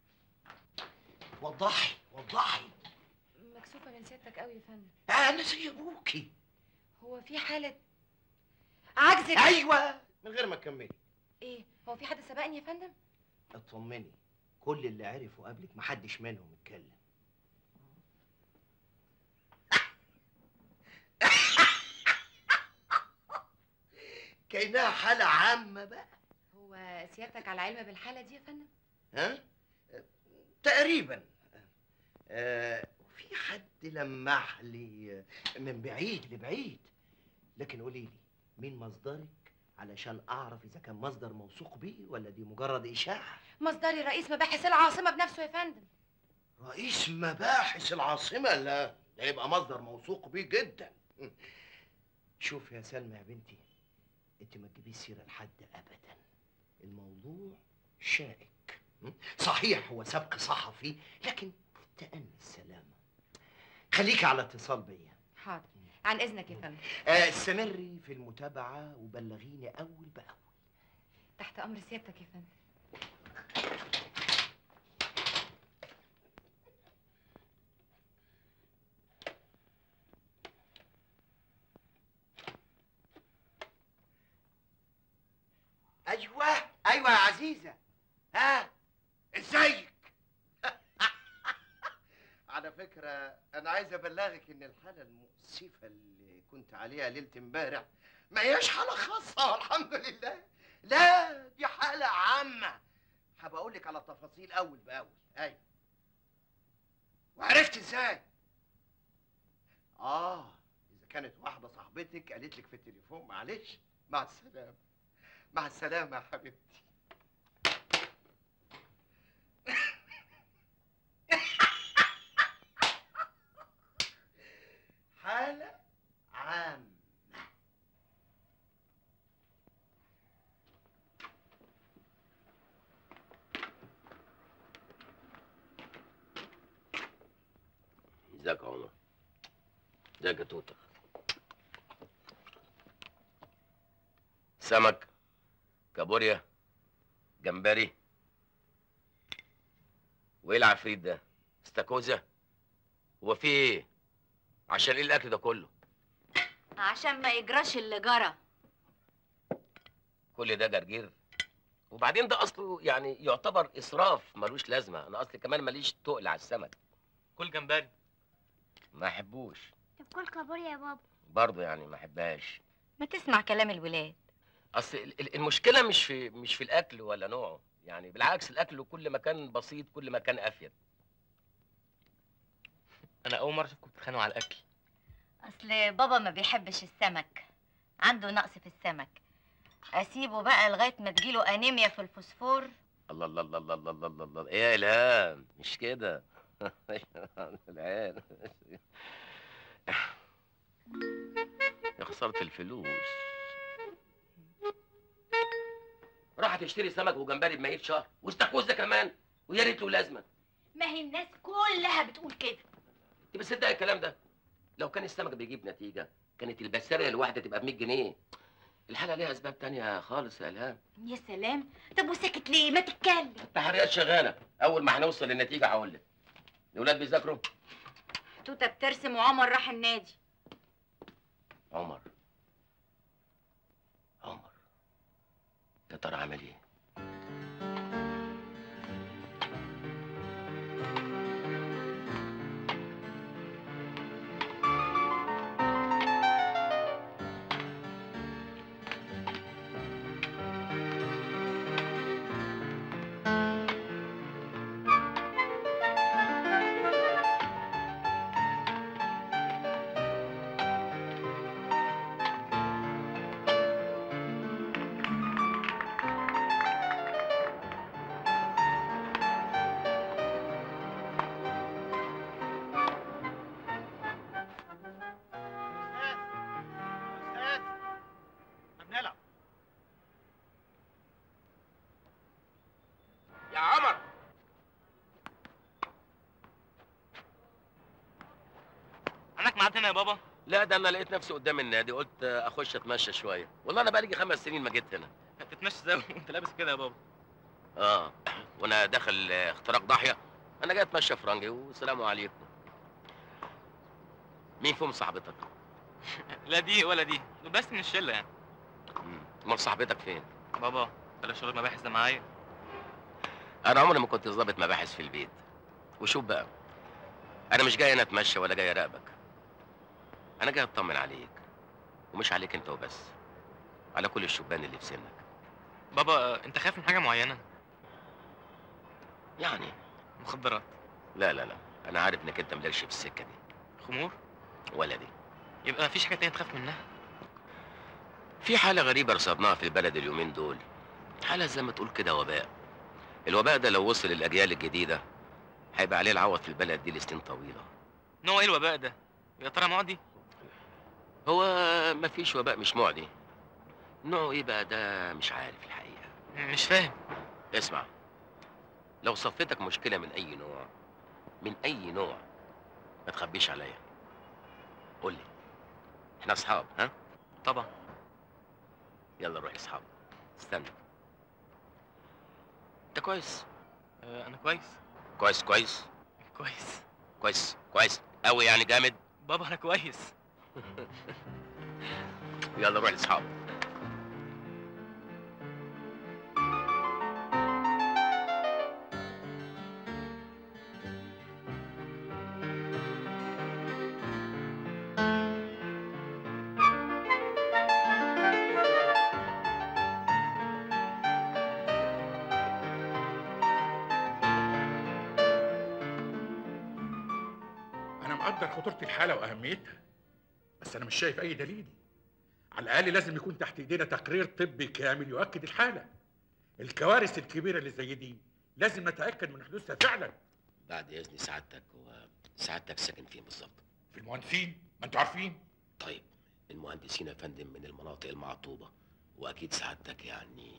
وضحي وضحي مكسوفة من سيادتك قوي يا فندم انا زي ابوكي هو في حالة عجز ايوه من غير ما تكملي ايه هو في حد سبقني يا فندم اطمني كل اللي عرفوا قبلك محدش منهم اتكلم كأنها حالة عامة بقى هو سيادتك على علم بالحالة دي يا فندم ها؟ تقريبا آه في حد لمح لي من بعيد لبعيد لكن قولي لي مين مصدرك علشان اعرف اذا كان مصدر موثوق بيه ولا دي مجرد اشاعه مصدري رئيس مباحث العاصمه بنفسه يا فندم رئيس مباحث العاصمه لا ده يبقى مصدر موثوق بيه جدا شوف يا سلمى يا بنتي انت ما تجيبيش سيره لحد ابدا الموضوع شائك م? صحيح هو سبق صحفي لكن تأني السلامه خليكي على اتصال بيا حاضر عن اذنك يا فندم آه، استمري في المتابعه وبلغيني اول باول تحت امر سيادتك يا فندم ايوه ايوه يا عزيزه ها ازيك على فكره انا عايز ابلغك ان الحاله المؤسفه اللي كنت عليها ليله امبارح ما هياش حاله خاصه الحمد لله لا دي حاله عامه هبقى اقول لك على التفاصيل اول باول ايوه وعرفت ازاي اه اذا كانت واحده صاحبتك قالت لك في التليفون معلش مع السلامه مع السلامه يا حبيبتي حاله عامه ازيك يا عمر ازيك يا توته سمك كابوريا جمبري وايه العفريت ده استاكوزا هو في ايه عشان ايه الاكل ده كله عشان ما يجراش اللي جرى كل ده جرجير وبعدين ده اصله يعني يعتبر اسراف ملوش لازمه انا اصلي كمان ماليش تقل على السمك كل جمبري ما احبوش طب كل كابوريا يا بابا برضه يعني ما احبهاش ما تسمع كلام الولاد اصل ال- ال- المشكله مش في مش في الاكل ولا نوعه يعني بالعكس الاكل كل ما كان بسيط كل ما كان افيد انا اول مره اشوفكم بتتخانقوا على الاكل اصل بابا ما بيحبش السمك عنده نقص في السمك اسيبه بقى لغايه ما تجيله انيميا في الفوسفور الله الله الله الله الله الله الله, الله. ايه يا الهام مش كده العيال يا خساره الفلوس راح تشتري سمك وجمبري بميت شهر واستاكوزا كمان ويا ريت له لازمه ما هي الناس كلها بتقول كده انت بتصدق الكلام ده لو كان السمك بيجيب نتيجه كانت البسارية الواحده تبقى ب 100 جنيه الحاله ليها اسباب تانية خالص يا الهام يا سلام طب وسكت ليه ما تتكلم التحريات شغاله اول ما هنوصل للنتيجه هقول لك الاولاد بيذاكروا توته بترسم وعمر راح النادي عمر عمر يا ترى عمل ايه بنلعب يا عمر عندك ميعاد هنا يا بابا لا ده انا لقيت نفسي قدام النادي قلت اخش اتمشى شويه والله انا بقالي خمس سنين ما جيت هنا تتمشى ازاي وانت لابس كده يا بابا اه وانا داخل آه، اختراق ضاحيه انا جاي اتمشى فرنجي والسلام عليكم مين فيهم صاحبتك لا دي ولا دي دول بس من الشله يعني امال صاحبتك فين بابا بلاش شغل مباحث ده معايا انا عمري ما كنت ظابط مباحث في البيت وشوف بقى انا مش جاي هنا اتمشى ولا جاي اراقبك انا جاي اطمن عليك ومش عليك انت وبس على كل الشبان اللي في سنك بابا انت خايف من حاجه معينه يعني مخدرات لا لا لا انا عارف انك انت مالكش في السكه دي خمور ولا دي يبقى مفيش حاجه تانية تخاف منها في حالة غريبة رصدناها في البلد اليومين دول حالة زي ما تقول كده وباء الوباء ده لو وصل للأجيال الجديدة هيبقى عليه العوض في البلد دي لسنين طويلة نوع ايه الوباء ده يا ترى معدي هو مفيش وباء مش معدي نوعه ايه بقى ده مش عارف الحقيقة مش فاهم اسمع لو صفتك مشكلة من أي نوع من أي نوع ما تخبيش عليا قول لي احنا أصحاب ها؟ طبعا يلا نروح لأصحاب استنى أنت كويس آه انا كويس كويس كويس كويس كويس كويس أوي يعني جامد بابا انا كويس يلا نروح لأصحاب انا مقدر خطوره الحاله واهميتها بس انا مش شايف اي دليل على الاقل لازم يكون تحت ايدينا تقرير طبي كامل يؤكد الحاله الكوارث الكبيره اللي زي دي لازم نتاكد من حدوثها فعلا بعد إذن سعادتك هو سعادتك ساكن فين بالظبط؟ في المهندسين ما انتوا عارفين طيب المهندسين يا فندم من المناطق المعطوبة وأكيد سعادتك يعني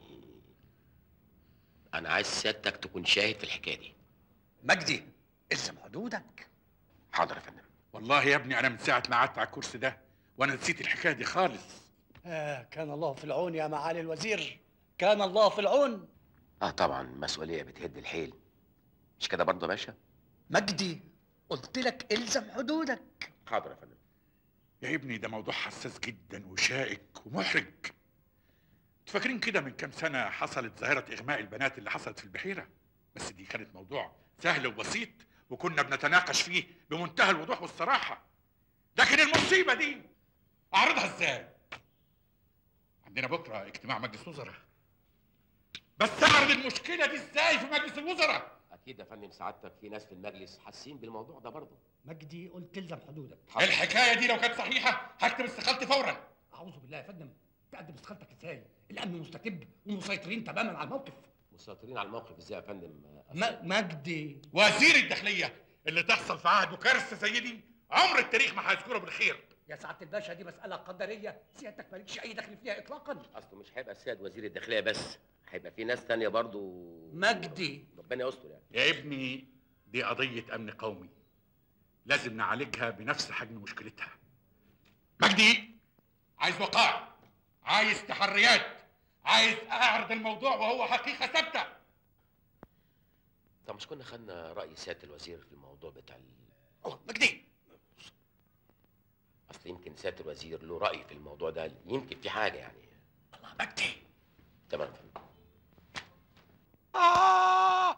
أنا عايز سيادتك تكون شاهد في الحكاية دي مجدي الزم حدودك حاضر يا فندم والله يا ابني انا من ساعه ما قعدت على الكرسي ده وانا نسيت الحكايه دي خالص آه كان الله في العون يا معالي الوزير كان الله في العون اه طبعا مسؤولية بتهد الحيل مش كده برضه يا باشا؟ مجدي قلت لك الزم حدودك حاضر يا فندم يا ابني ده موضوع حساس جدا وشائك ومحرج انتوا فاكرين كده من كام سنه حصلت ظاهره اغماء البنات اللي حصلت في البحيره بس دي كانت موضوع سهل وبسيط وكنا بنتناقش فيه بمنتهى الوضوح والصراحه لكن المصيبه دي اعرضها ازاي عندنا بكره اجتماع مجلس وزراء بس اعرض المشكله دي ازاي في مجلس الوزراء أكيد يا فندم سعادتك في ناس في المجلس حاسين بالموضوع ده برضه مجدي قلت الزم حدودك الحكايه دي لو كانت صحيحه هكتب استقالتي فورا اعوذ بالله يا فندم تقدم استقالتك ازاي الامن مستتب ومسيطرين تماما على الموقف مسيطرين على الموقف ازاي يا فندم؟ م- مجدي وزير الداخليه اللي تحصل في عهده كارثه زي دي عمر التاريخ ما هيذكره بالخير يا سعاده الباشا دي مساله قدريه سيادتك مالكش اي دخل فيها اطلاقا أصله مش هيبقى السيد وزير الداخلية بس هيبقى في ناس تانية برضه مجدي ربنا يستر يعني يا ابني دي قضيه امن قومي لازم نعالجها بنفس حجم مشكلتها مجدي عايز وقائع عايز تحريات عايز اعرض الموضوع وهو حقيقه ثابته طب مش كنا خدنا رأي سيادة الوزير في الموضوع بتاع ال... أوه مجدي أصل يمكن سيادة الوزير له رأي في الموضوع ده يمكن في حاجة يعني الله مجدي تمام يا فندم آه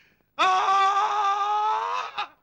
آه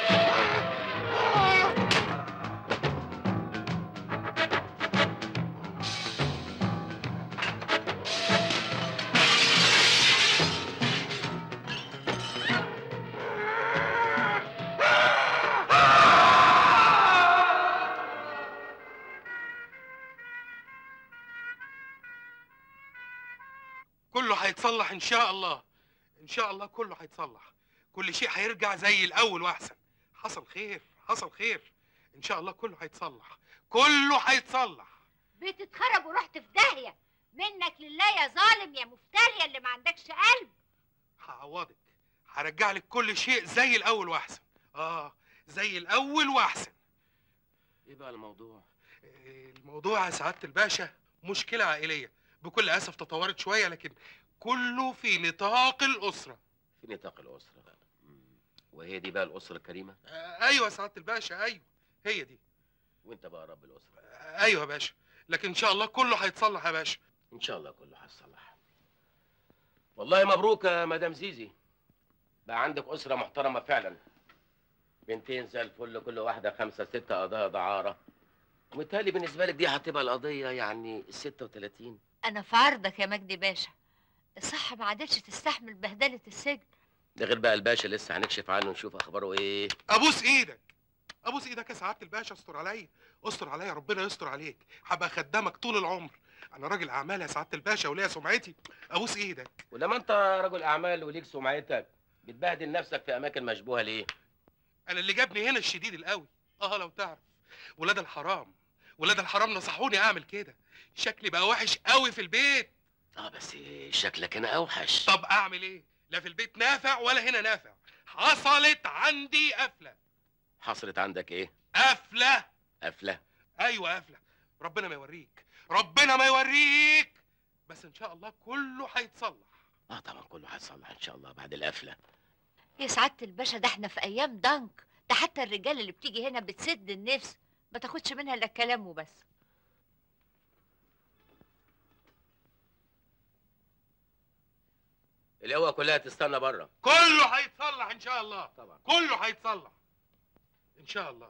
كله هيتصلح ان شاء الله ان شاء الله كله هيتصلح كل شيء هيرجع زي الاول واحسن حصل خير حصل خير ان شاء الله كله هيتصلح كله هيتصلح بتتخرب ورحت في داهيه منك لله يا ظالم يا مفتري اللي ما عندكش قلب هعوضك هرجع لك كل شيء زي الاول واحسن اه زي الاول واحسن ايه بقى الموضوع الموضوع يا سعاده الباشا مشكله عائليه بكل اسف تطورت شويه لكن كله في نطاق الاسره في نطاق الأسرة مم. وهي دي بقى الأسرة الكريمة آه ايوه يا سعاده الباشا ايوه هي دي وانت بقى رب الأسرة آه ايوه يا باشا لكن ان شاء الله كله هيتصلح يا باشا إن شاء الله كله هيتصلح والله مبروك يا مدام زيزي بقى عندك أسرة محترمة فعلا بنتين زي الفل كل واحدة خمسة ستة قضايا دعارة وبالتالي بالنسبة لك دي هتبقى القضية يعني 36 انا في عرضك يا مجدي باشا الصحة ما عادتش تستحمل بهدلة السجن ده غير بقى الباشا لسه هنكشف عنه نشوف أخباره إيه ابوس ايدك ابوس ايدك يا سعاده الباشا استر عليا استر عليا ربنا يستر عليك هبقى خدامك طول العمر انا راجل اعمال يا سعاده الباشا وليا سمعتي ابوس ايدك ولما انت رجل اعمال وليك سمعتك بتبهدل نفسك في اماكن مشبوهه ليه انا اللي جابني هنا الشديد القوي اه لو تعرف ولاد الحرام ولاد الحرام نصحوني اعمل كده شكلي بقى وحش قوي في البيت اه بس شكلك هنا اوحش طب اعمل ايه لا في البيت نافع ولا هنا نافع حصلت عندي قفله حصلت عندك ايه قفله قفله ايوه قفله ربنا ما يوريك ربنا ما يوريك بس ان شاء الله كله هيتصلح اه طبعا كله هيتصلح ان شاء الله بعد القفله يا سعادة الباشا ده احنا في أيام ضنك ده حتى الرجال اللي بتيجي هنا بتسد النفس ما تاخدش منها إلا الكلام وبس القوه كلها تستنى بره كله هيتصلح ان شاء الله طبعا كله هيتصلح ان شاء الله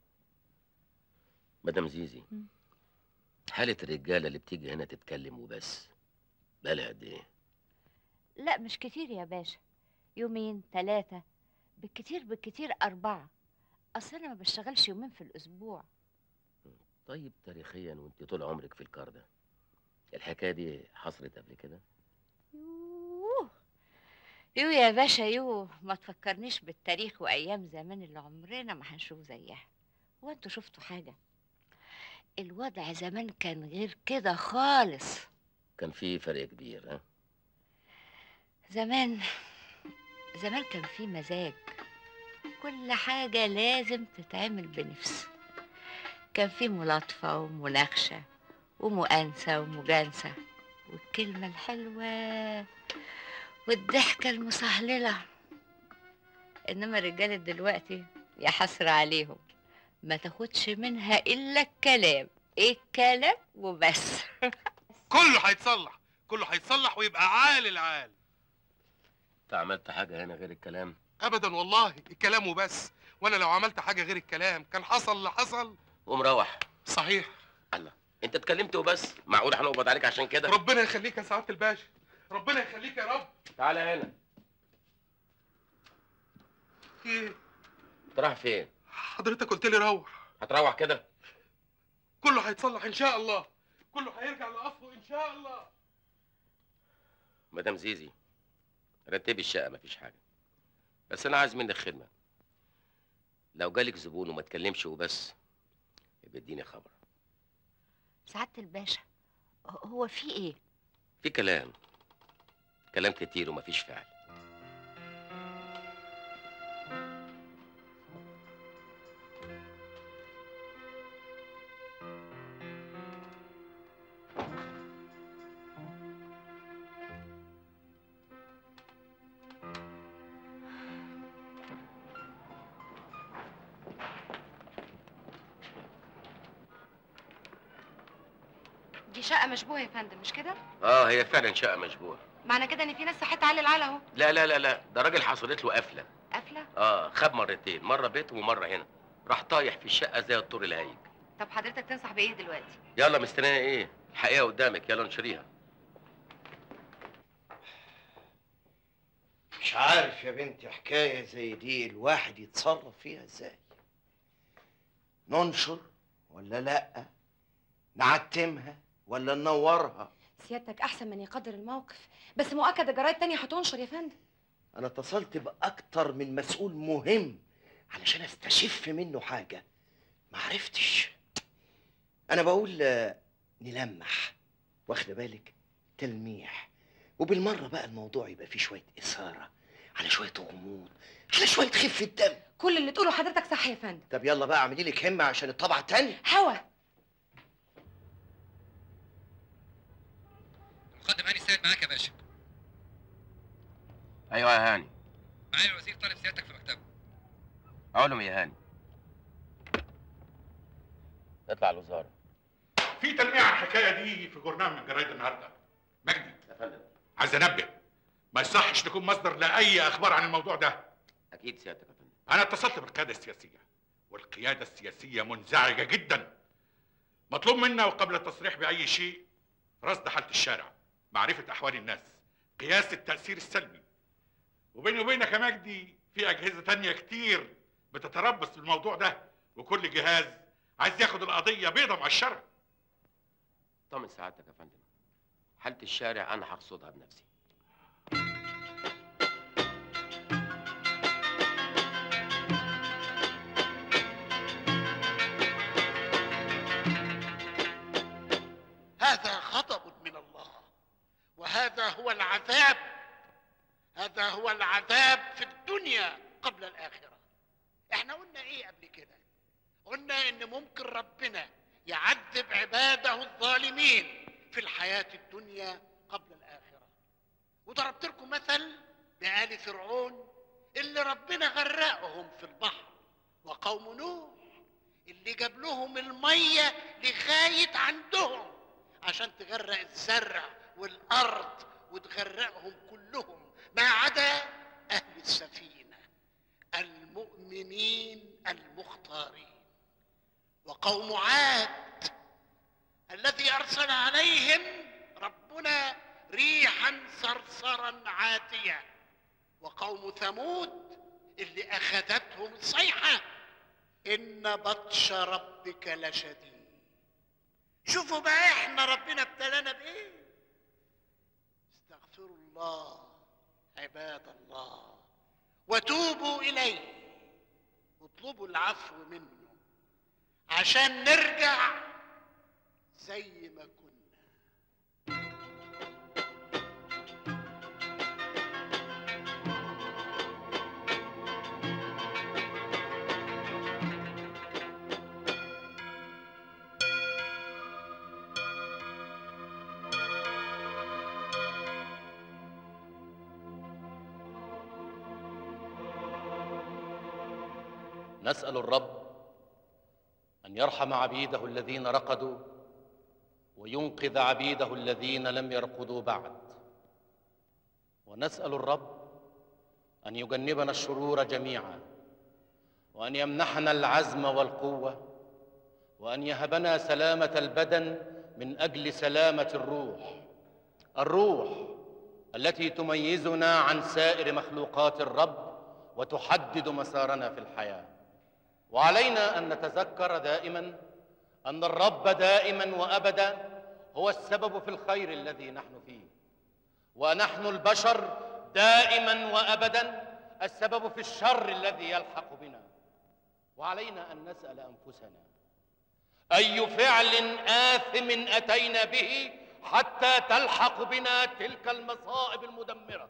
مدام زيزي حالة الرجالة اللي بتيجي هنا تتكلم وبس بقالها قد ايه؟ لا مش كتير يا باشا يومين ثلاثة بالكتير بالكتير أربعة أصل أنا ما بشتغلش يومين في الأسبوع طيب تاريخيا وانت طول عمرك في الكار ده الحكاية دي حصلت قبل كده؟ يوه يو يا باشا يو ما تفكرنيش بالتاريخ وأيام زمان اللي عمرنا ما هنشوف زيها هو انتوا شفتوا حاجة الوضع زمان كان غير كده خالص كان في فرق كبير ها؟ زمان زمان كان في مزاج كل حاجة لازم تتعمل بنفس كان في ملاطفة ومناقشة ومؤانسة ومجانسة والكلمة الحلوة والضحكة المسهللة إنما الرجالة دلوقتي يا حسرة عليهم ما تاخدش منها إلا الكلام الكلام وبس كله هيتصلح كله هيتصلح ويبقى عال العال انت عملت حاجة هنا غير الكلام؟ ابدا والله الكلام وبس وانا لو عملت حاجه غير الكلام كان حصل اللي حصل قوم روح صحيح الله انت اتكلمت وبس معقول هنقبض عليك عشان كده؟ ربنا يخليك يا سعاده الباشا ربنا يخليك يا رب تعالى هنا ايه انت رايح فين؟ حضرتك قلت لي روح هتروح كده؟ كله هيتصلح ان شاء الله كله هيرجع لاصله ان شاء الله مدام زيزي رتبي الشقة مفيش حاجة بس أنا عايز منك خدمة لو جالك زبون وما تكلمش وبس يبقى اديني خبر سعادة الباشا هو في إيه؟ في كلام كلام كتير ومفيش فعل دي شقة مشبوهة يا فندم مش كده؟ اه هي فعلا شقة مشبوهة معنى كده ان في ناس صحتها عالي العال اهو لا لا لا لا ده راجل حصلت له قفلة قافلة؟ اه خاب مرتين مرة بيت ومرة هنا راح طايح في الشقة زي الطور الهايج طب حضرتك تنصح بايه دلوقتي؟ يلا مستنية ايه؟ الحقيقة قدامك يلا نشريها مش عارف يا بنتي حكاية زي دي الواحد يتصرف فيها ازاي ننشر ولا لأ نعتمها ولا ننورها سيادتك احسن من يقدر الموقف بس مؤكد الجرايد تانية هتنشر يا فندم انا اتصلت باكتر من مسؤول مهم علشان استشف منه حاجة ما عرفتش انا بقول آه، نلمح واخده بالك تلميح وبالمرة بقى الموضوع يبقى فيه شوية إثارة على شوية غموض على شوية خفة دم كل اللي تقوله حضرتك صح يا فندم طب يلا بقى اعملي لك همة عشان الطبعة التانية هوا مقدم هاني السيد معاك يا باشا ايوه يا هاني معالي الوزير طالب سيادتك في مكتبه اقول لهم يا هاني اطلع الوزارة في تلميع عن الحكايه دي في جورنال من جرايد النهارده مجدي يا فندم عايز انبه ما يصحش تكون مصدر لاي اخبار عن الموضوع ده اكيد سيادتك يا فندم انا اتصلت بالقياده السياسيه والقياده السياسيه منزعجه جدا مطلوب منا وقبل التصريح باي شيء رصد حاله الشارع معرفه احوال الناس قياس التاثير السلبي وبيني وبينك يا مجدي في اجهزه تانية كتير بتتربص بالموضوع ده وكل جهاز عايز ياخد القضيه بيضه مع الشرع طمن سعادتك يا فندم حالة الشارع أنا هرصدها بنفسي هذا غضب من الله وهذا هو العذاب هذا هو العذاب في الدنيا قبل الآخرة احنا قلنا ايه قبل كده قلنا ان ممكن ربنا يعذب عباده الظالمين في الحياة الدنيا قبل الآخرة وضربت لكم مثل بآل فرعون اللي ربنا غرقهم في البحر وقوم نوح اللي جاب لهم المية لغاية عندهم عشان تغرق الزرع والأرض وتغرقهم كلهم ما عدا أهل السفينة المؤمنين المختارين وقوم عاد الذي أرسل عليهم ربنا ريحا صرصرا عاتية وقوم ثمود اللي أخذتهم الصيحة إن بطش ربك لشديد شوفوا بقى احنا ربنا ابتلانا بايه استغفروا الله عباد الله وتوبوا اليه واطلبوا العفو منه عشان نرجع زي ما كنا نسأل الرب أن يرحم عبيده الذين رقدوا وينقذ عبيده الذين لم يرقدوا بعد ونسأل الرب أن يجنبنا الشرور جميعا وأن يمنحنا العزم والقوة وأن يهبنا سلامة البدن من أجل سلامة الروح الروح التي تميزنا عن سائر مخلوقات الرب وتحدد مسارنا في الحياه وعلينا ان نتذكر دائما ان الرب دائما وابدا هو السبب في الخير الذي نحن فيه ونحن البشر دائما وابدا السبب في الشر الذي يلحق بنا وعلينا ان نسال انفسنا اي فعل اثم اتينا به حتى تلحق بنا تلك المصائب المدمره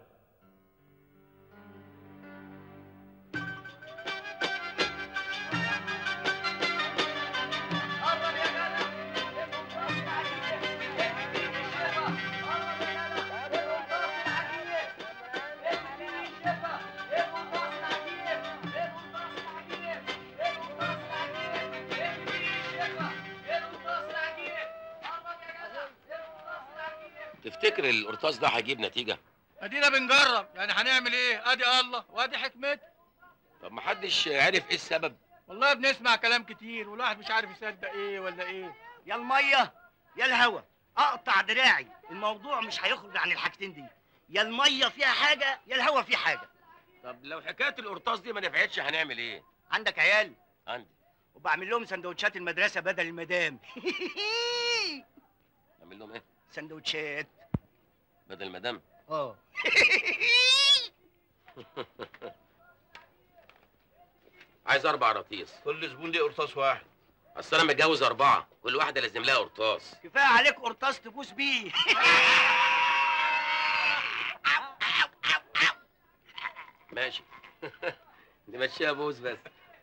تفتكر القرطاس ده هيجيب نتيجة؟ ادينا بنجرب يعني هنعمل ايه ادي الله وادي حكمته طب محدش عرف ايه السبب؟ والله بنسمع كلام كتير والواحد مش عارف يصدق ايه ولا ايه يا الميه يا الهوا اقطع دراعي الموضوع مش هيخرج عن الحاجتين دي يا الميه فيها حاجه يا الهوا فيه حاجه طب لو حكاية القرطاس دي ما نفعتش هنعمل ايه؟ عندك عيال عندي وبعمل لهم سندوتشات المدرسه بدل المدام اعمل لهم ايه؟ سندوتشات بدل مدام اه عايز اربع رطيس كل زبون ليه قرطاس واحد اصل انا متجوز اربعه كل واحده لازم لها قرطاس كفايه عليك قرطاس تبوس بيه ماشي نمشيها بوز بس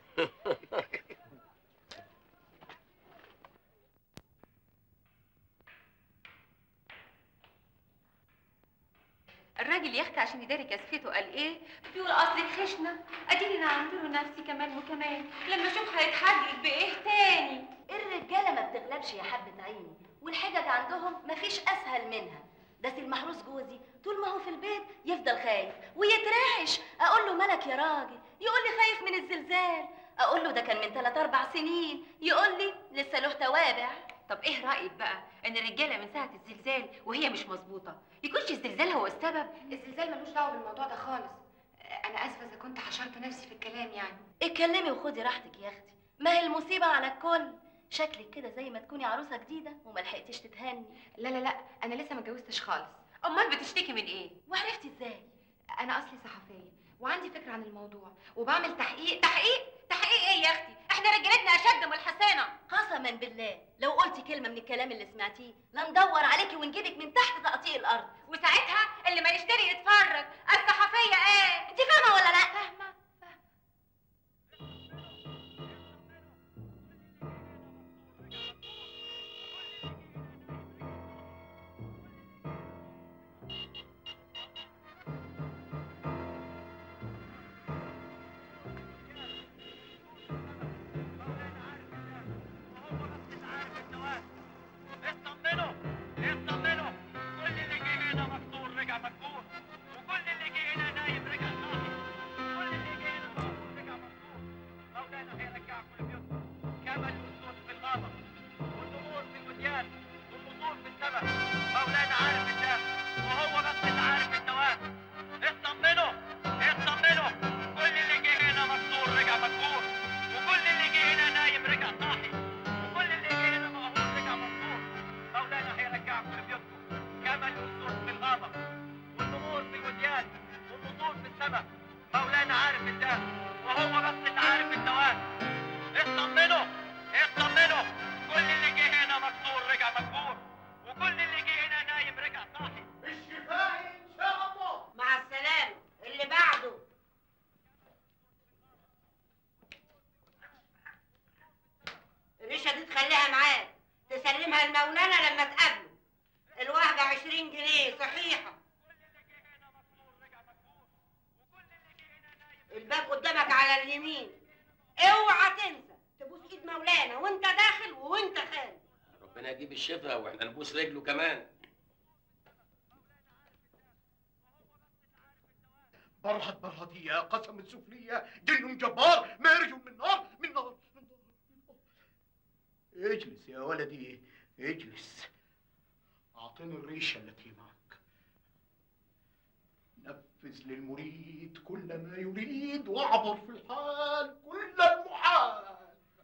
الراجل يا اختي عشان يداري كسفته قال ايه بيقول اصلك خشنه اديني نعمت له نفسي كمان وكمان لما اشوف هيتحجج بايه تاني الرجاله ما بتغلبش يا حبة عيني والحجج عندهم مفيش اسهل منها ده سي المحروس جوزي طول ما هو في البيت يفضل خايف ويترعش اقول له مالك يا راجل يقول لي خايف من الزلزال اقول له ده كان من 3 4 سنين يقول لي لسه له توابع طب ايه رايك بقى ان الرجاله من ساعه الزلزال وهي مش مظبوطه يكونش الزلزال هو السبب الزلزال ملوش دعوه بالموضوع ده خالص انا اسفه اذا كنت حشرت نفسي في الكلام يعني اتكلمي وخدي راحتك يا اختي ما هي المصيبه على الكل شكلك كده زي ما تكوني عروسه جديده وما لحقتيش تتهني لا لا لا انا لسه ما اتجوزتش خالص امال بتشتكي من ايه وعرفتي ازاي انا اصلي صحفيه وعندي فكره عن الموضوع وبعمل تحقيق تحقيق تحقيق ايه يا اختي احنا رجالتنا اشد من الحصانه قسما بالله لو قلتي كلمه من الكلام اللي سمعتيه لندور عليكي ونجيبك من تحت تقطيع الارض وساعتها اللي ما يشتري يتفرج الصحفيه ايه انت فاهمه ولا لا فاهمه اطمنوا اطمنوا كل اللي جه هنا مكسور رجع مكسور وكل اللي جه هنا نايم رجع صاحي كل اللي جه هنا مكسور رجع مكسور مولانا هيرجعكم لبيوتكم كما الاسود في الغابه والنمور في الوديان والنصور في السماء مولانا عارف الدم وهو بس اللي عارف الدوام اطمنوا اطمنوا كل اللي جه هنا مكسور رجع مكسور وكل اللي جه هنا نايم رجع صاحي وكل اللي جه هنا مقهور رجع مكسور مولانا هيرجعكم لبيوتكم كما الاسود في الغابه والنمور في الوديان والنصور في السماء مولانا عارف الدم وهو بس اللي عارف الدوام اطمنوا اطمنوا كل اللي جه هنا مكسور رجع مكسور وكل اللي جه هنا نايم رجع صاحي بالشفاء ان شاء الله مع السلامة اللي بعده الريشة دي تخليها معاك تسلمها لمولانا لما تقابله الواحدة عشرين جنيه صحيحة الباب قدامك على اليمين اوعى تنسى تبوس ايد مولانا وانت داخل وانت خارج ربنا يجيب الشفاء واحنا نبوس رجله كمان برهد برهدية قسم السفلية جن جبار مارج من نار من نار من نار من نار اجلس يا ولدي اجلس اعطني الريشة التي معك نفذ للمريد كل ما يريد واعبر في الحال كل المحال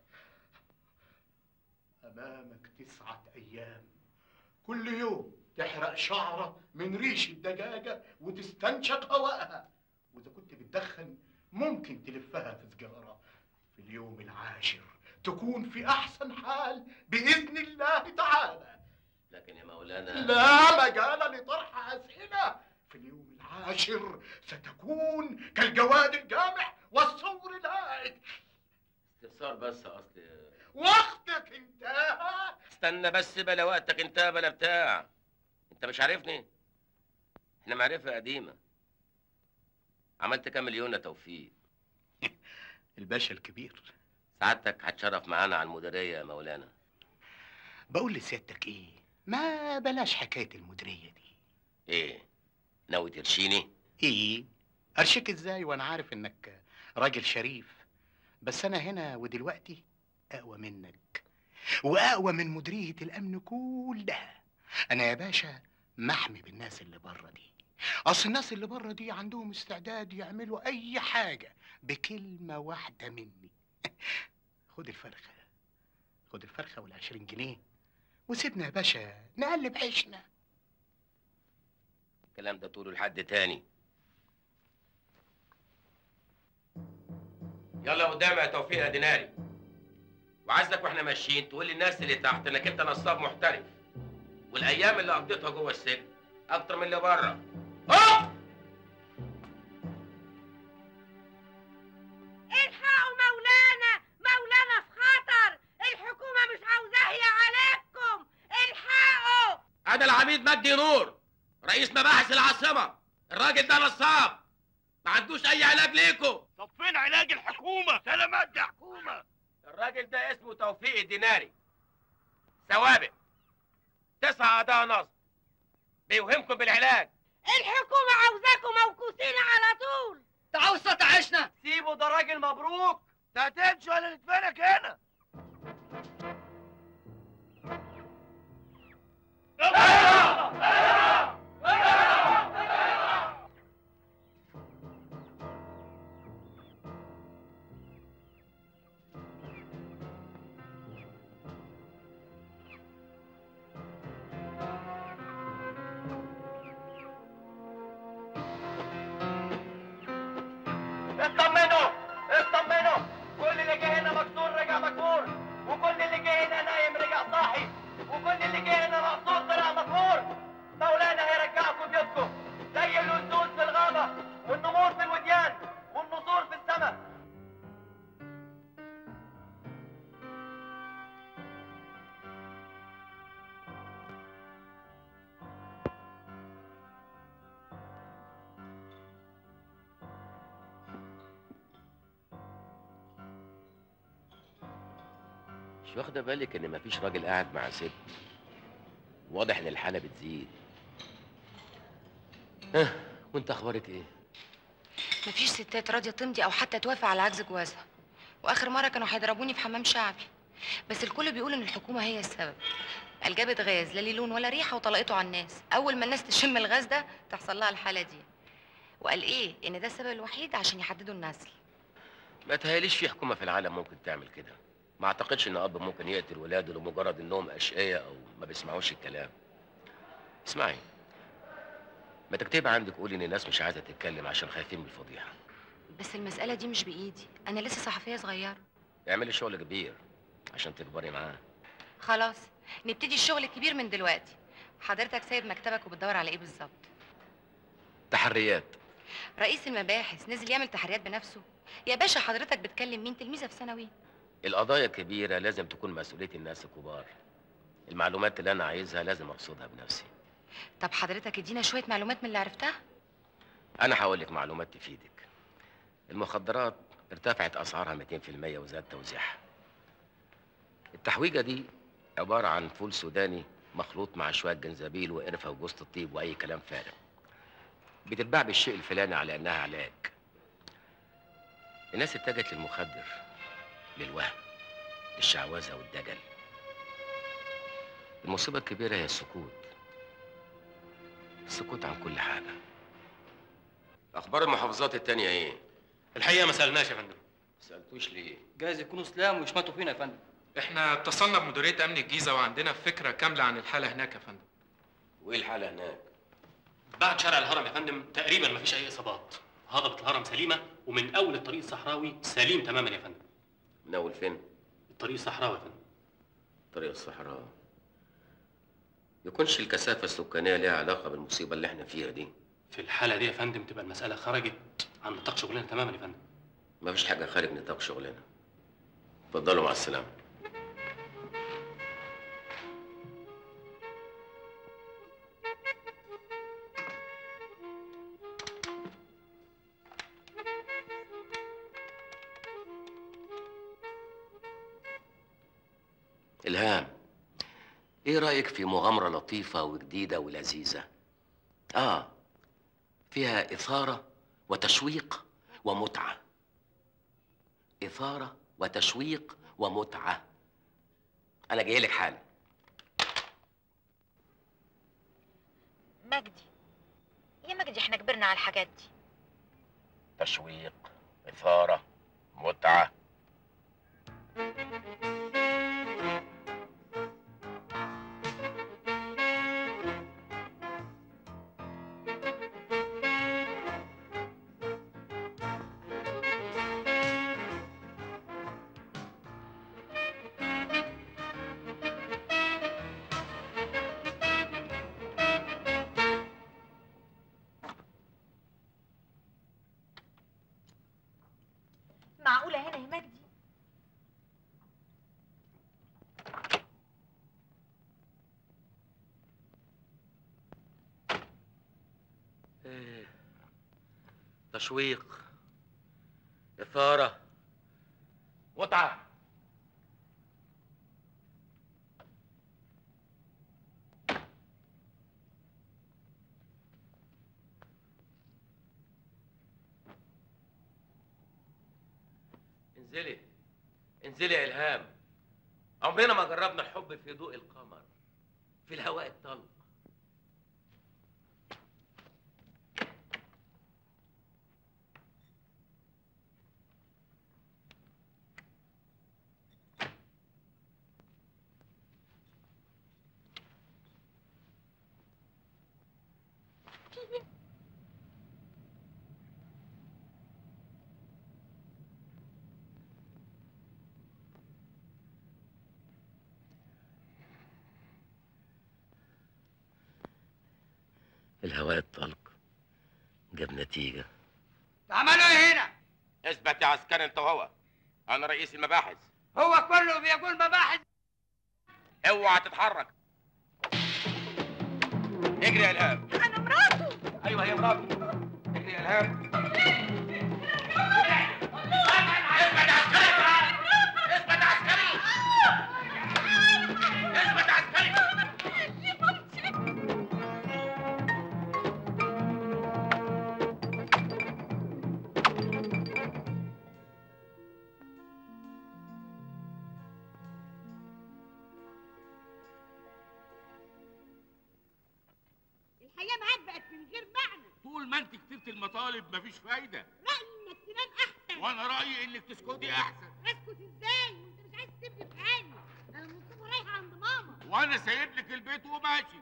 امامك تسعة ايام كل يوم تحرق شعرة من ريش الدجاجة وتستنشق هواءها وإذا كنت بتدخن ممكن تلفها في سجارة في اليوم العاشر تكون في أحسن حال بإذن الله تعالى لكن يا مولانا لا مجال لطرح أسئلة في اليوم العاشر ستكون كالجواد الجامح والصور الهائج استفسار بس اصل وقتك انتهى استنى بس بلا وقتك انت بلا بتاع انت مش عارفني احنا معرفة قديمة عملت كام مليون يا توفيق الباشا الكبير سعادتك هتشرف معانا على المديرية يا مولانا بقول لسيادتك ايه ما بلاش حكاية المديرية دي ايه ناوي ترشيني ايه ارشيك ازاي وانا عارف انك راجل شريف بس انا هنا ودلوقتي اقوى منك واقوى من مديرية الامن كلها انا يا باشا محمي بالناس اللي بره دي اصل الناس اللي بره دي عندهم استعداد يعملوا اي حاجة بكلمة واحدة مني خد الفرخة خد الفرخة والعشرين جنيه وسيبنا يا باشا نقلب عيشنا الكلام ده طوله لحد تاني يلا قدام يا توفيق يا ديناري وعايزك واحنا ماشيين تقول للناس اللي تحت انك انت نصاب محترف والايام اللي قضيتها جوه السجن اكتر من اللي بره الحقوا مولانا مولانا في خطر الحكومة مش عاوزاه هي عليكم الحقوا انا العميد مجدي نور رئيس مباحث العاصمه الراجل ده نصاب ما عندوش اي علاج ليكم طب فين علاج الحكومة سلامات يا حكومة الراجل ده اسمه توفيق الديناري سوابق تسعة أعضاء نصب بيوهمكم بالعلاج الحكومة عاوزاكم موكوسين على طول تعاوز تعيشنا سيبه ده راجل مبروك ده هتمشي ولا ندفنك هنا مش واخده بالك ان مفيش راجل قاعد مع ست واضح ان الحاله بتزيد ها وانت اخبارك ايه مفيش ستات راضيه تمضي او حتى توافق على عجز جوازها واخر مره كانوا هيضربوني في حمام شعبي بس الكل بيقول ان الحكومه هي السبب قال جابت غاز لا ليه لون ولا ريحه وطلقته على الناس اول ما الناس تشم الغاز ده تحصل لها الحاله دي وقال ايه ان ده السبب الوحيد عشان يحددوا النسل ما تهيأليش في حكومه في العالم ممكن تعمل كده ما اعتقدش ان اب ممكن يقتل ولاده لمجرد انهم اشقياء او ما بيسمعوش الكلام اسمعي ما تكتبي عندك قولي ان الناس مش عايزه تتكلم عشان خايفين من الفضيحه بس المساله دي مش بايدي انا لسه صحفيه صغيره اعملي شغل كبير عشان تكبري معاه خلاص نبتدي الشغل الكبير من دلوقتي حضرتك سايب مكتبك وبتدور على ايه بالظبط تحريات رئيس المباحث نزل يعمل تحريات بنفسه يا باشا حضرتك بتكلم مين تلميذه في ثانوي القضايا الكبيره لازم تكون مسؤوليه الناس الكبار المعلومات اللي انا عايزها لازم ارصدها بنفسي طب حضرتك ادينا شويه معلومات من اللي عرفتها انا هقول لك معلومات تفيدك المخدرات ارتفعت اسعارها 200% وزاد توزيعها التحويجه دي عباره عن فول سوداني مخلوط مع شويه جنزبيل وقرفه وجوز الطيب واي كلام فارغ بتتباع بالشيء الفلاني على انها علاج الناس اتجهت للمخدر للوهم للشعوذه والدجل المصيبه الكبيره هي السكوت السكوت عن كل حاجه اخبار المحافظات التانية ايه الحقيقه ما سالناش يا فندم سالتوش ليه جايز يكونوا سلام ويشمتوا فينا يا فندم احنا اتصلنا بمديريه امن الجيزه وعندنا فكره كامله عن الحاله هناك يا فندم وايه الحاله هناك بعد شارع الهرم يا فندم تقريبا ما فيش اي اصابات هضبه الهرم سليمه ومن اول الطريق الصحراوي سليم تماما يا فندم من اول فين الطريق الصحراوي يا فندم طريق الصحراء يكونش الكثافه السكانيه ليها علاقه بالمصيبه اللي احنا فيها دي في الحاله دي يا فندم تبقى المساله خرجت عن نطاق شغلنا تماما يا فندم ما فيش حاجه خارج نطاق شغلنا اتفضلوا مع السلامه إلهام إيه رأيك في مغامرة لطيفة وجديدة ولذيذة؟ آه فيها إثارة وتشويق ومتعة إثارة وتشويق ومتعة أنا جاي لك حالا مجدي يا مجدي احنا كبرنا على الحاجات دي تشويق إثارة متعة معقولة هنا يا مجدي إيه. تشويق إثارة متعة انزلي انزلي يا إلهام عمرنا ما جربنا الحب في ضوء القمر في الهواء الطلق الهواء الطلق جاب نتيجة عملوا ايه هنا؟ اثبت يا عسكري انت وهو انا رئيس المباحث هو كله بيقول مباحث اوعى تتحرك اجري يا الهام انا مراته ايوه هي مراته اجري يا الهام الحياه معاك بقت من غير معنى طول ما انت كتبت المطالب مفيش فايده رايي انك تنام احسن وانا رايي انك تسكتي احسن اسكت ازاي وانت مش عايز تسيبني في حالي انا من الصبح رايحه عند ماما وانا سايب لك البيت وماشي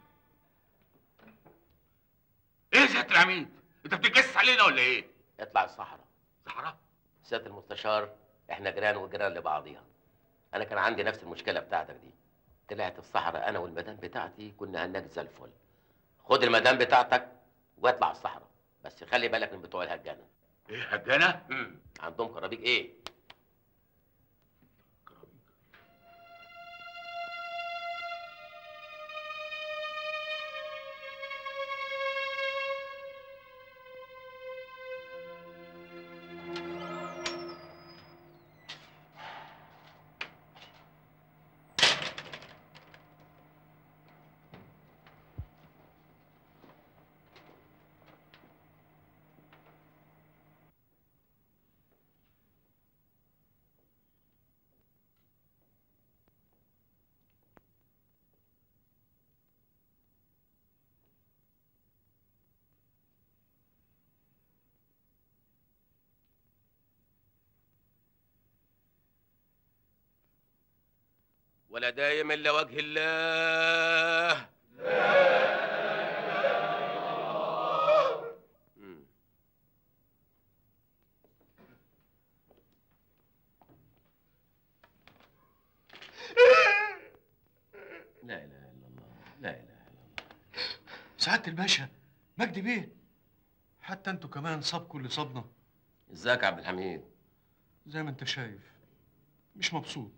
ايه يا سياده العميد انت بتتجسس علينا ولا ايه اطلع الصحراء صحراء سياده المستشار احنا جيران وجيران لبعضيها انا كان عندي نفس المشكله بتاعتك دي طلعت الصحراء انا والمدام بتاعتي كنا هناك زي الفل خد المدام بتاعتك واطلع الصحراء بس خلي بالك من بتوع الهجانه ايه هجانه امم عندهم كرابيك ايه ولا دايم الا وجه الله مم. لا اله الا الله لا اله الا سعادة الباشا مجدي بيه حتى انتوا كمان صابكوا اللي صابنا ازيك يا عبد الحميد زي ما انت شايف مش مبسوط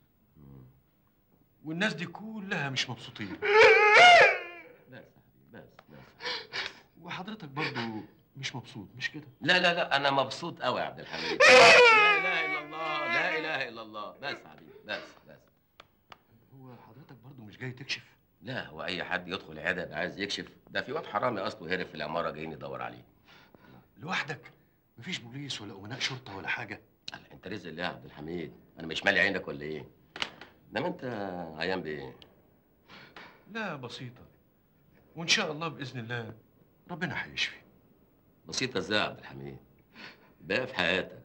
والناس دي كلها مش مبسوطين بس بس بس وحضرتك برضو مش مبسوط مش كده لا لا لا انا مبسوط قوي يا عبد الحميد لا اله الا الله لا اله الا الله بس يا حبيبي بس بس هو حضرتك برضو مش جاي تكشف لا هو اي حد يدخل العياده يبقى عايز يكشف ده في واد حرامي اصله هرب في العماره جايين يدور عليه لوحدك مفيش بوليس ولا امناء شرطه ولا حاجه انت رزق الله يا عبد الحميد انا مش مالي عينك ولا ايه انما انت عيان بايه لا بسيطه وان شاء الله باذن الله ربنا هيشفي بسيطه ازاي يا عبد الحميد بقى في حياتك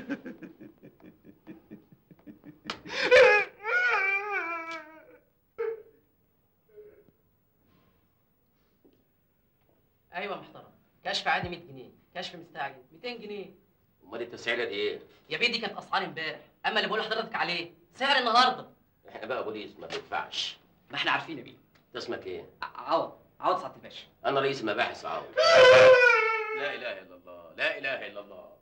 ايوه محترم كشف عادي 100 جنيه كشف مستعجل 200 جنيه امال التسعيره دي ايه يا بيه دي كانت اسعار امبارح اما اللي بقول لحضرتك عليه سعر النهارده احنا بقى بوليس ما بينفعش ما احنا عارفين يا بيه انت اسمك ايه عوض عوض سعاده الباشا انا رئيس مباحث عوض لا اله الا الله لا اله الا الله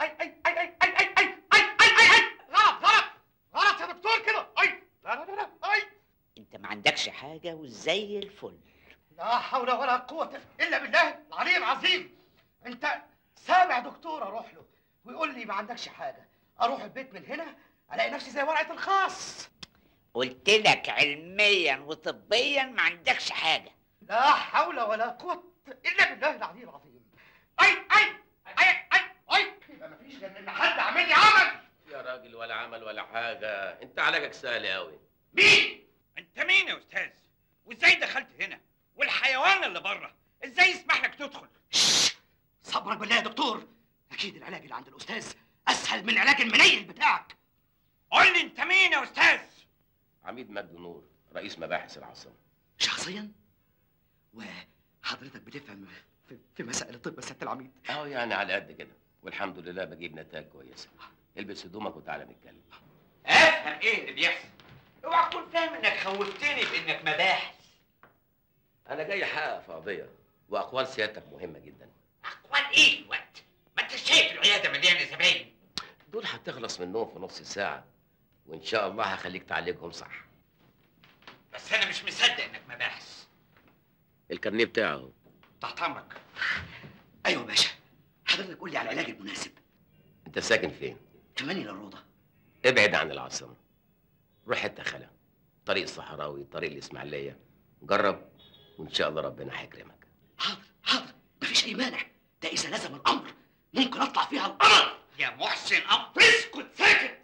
غلط غلط غلط يا دكتور كده اي لا لا لا لا اي انت ما عندكش حاجه وزي الفل لا حول ولا قوة إلا بالله العلي العظيم أنت سامع دكتور أروح له ويقول لي ما عندكش حاجة أروح البيت من هنا ألاقي نفسي زي ورقة الخاص قلت لك علميا وطبيا ما عندكش حاجه لا حول ولا قوة إلا بالله العلي العظيم أي أي أي أي أي يبقى مفيش غير إن حد عامل لي عمل يا راجل ولا عمل ولا حاجه انت علاجك سهل قوي مين؟ انت مين يا استاذ؟ وازاي دخلت هنا؟ والحيوان اللي بره ازاي يسمح لك تدخل؟ صبرك بالله يا دكتور أكيد العلاج اللي عند الأستاذ أسهل من علاج المنيل بتاعك قول لي انت مين يا استاذ؟ عميد مجد نور رئيس مباحث العاصمه شخصيا وحضرتك بتفهم في, في مسائل الطب يا سيادة العميد اهو يعني على قد كده والحمد لله بجيب نتائج كويسه البس هدومك وتعالى نتكلم افهم ايه اللي بيحصل؟ اوعى تكون فاهم انك خوفتني بانك مباحث انا جاي احقق في قضيه واقوال سيادتك مهمه جدا اقوال ايه الوقت؟ ما انت شايف العياده مليانه زباين دول هتخلص منهم في نص ساعه وان شاء الله هخليك تعالجهم صح بس انا مش مصدق انك مباحث الكارنيه بتاعه اهو. تحت أمرك أيوة يا باشا حضرتك قول لي على العلاج المناسب انت ساكن فين كمان للروضة ابعد عن العاصمه روح حته خلا طريق الصحراوي طريق الاسماعيليه جرب وان شاء الله ربنا هيكرمك مفيش أي مانع ده إذا لزم الأمر ممكن أطلع فيها القمر يا محسن أم اسكت ساكت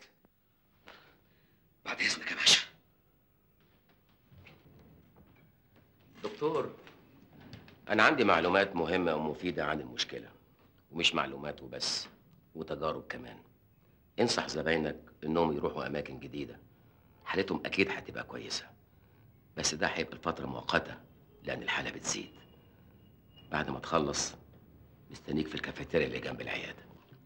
بعد إذنك يا باشا دكتور انا عندي معلومات مهمه ومفيده عن المشكله ومش معلومات وبس وتجارب كمان انصح زباينك انهم يروحوا اماكن جديده حالتهم اكيد هتبقى كويسه بس ده هيبقى لفتره مؤقته لان الحاله بتزيد بعد ما تخلص مستنيك في الكافيتيريا اللي جنب العياده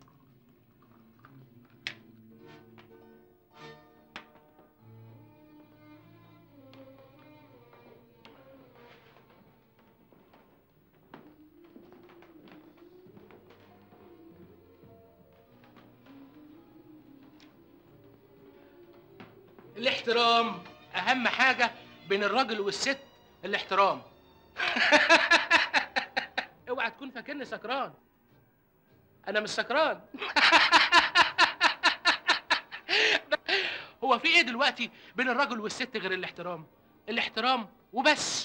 الاحترام اهم حاجه بين الراجل والست الاحترام اوعى تكون فاكرني سكران انا مش سكران هو في ايه دلوقتي بين الراجل والست غير الاحترام الاحترام وبس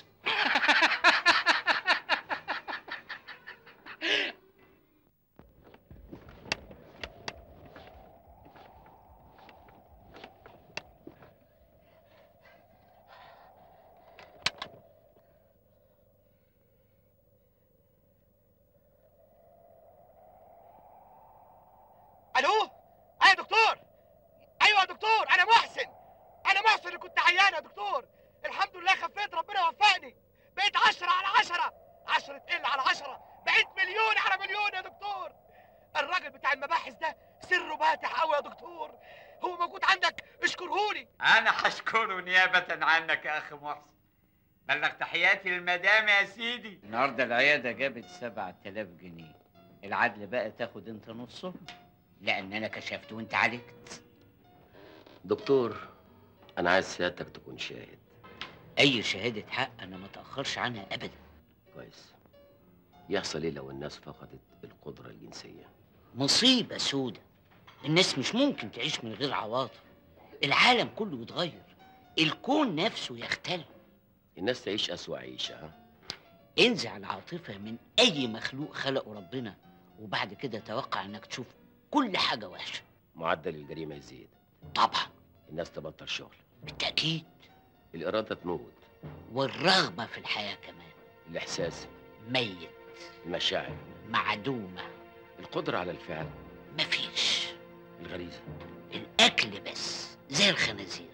الو ايوه يا دكتور ايوه يا دكتور انا محسن انا محسن اللي كنت عيان يا دكتور الحمد لله خفيت ربنا وفقني بقيت عشرة على عشرة عشرة ال على عشرة بقيت مليون على مليون يا دكتور الراجل بتاع المباحث ده سره باتح قوي يا دكتور هو موجود عندك اشكرهولي انا هشكره نيابه عنك يا اخ محسن بلغ تحياتي للمدام يا سيدي النهارده العياده جابت 7000 جنيه العدل بقى تاخد انت نصهم لان انا كشفت وانت عالجت دكتور انا عايز سيادتك تكون شاهد اي شهاده حق انا ما اتاخرش عنها ابدا كويس يحصل ايه لو الناس فقدت القدره الجنسيه مصيبه سودة الناس مش ممكن تعيش من غير عواطف العالم كله يتغير الكون نفسه يختل الناس تعيش اسوا عيشه ها انزع العاطفه من اي مخلوق خلقه ربنا وبعد كده توقع انك تشوف كل حاجه وحشه معدل الجريمه يزيد طبعا الناس تبطل شغل بالتاكيد الاراده تموت والرغبه في الحياه كمان الاحساس ميت المشاعر معدومه القدره على الفعل مفيش الغريزه الاكل بس زي الخنازير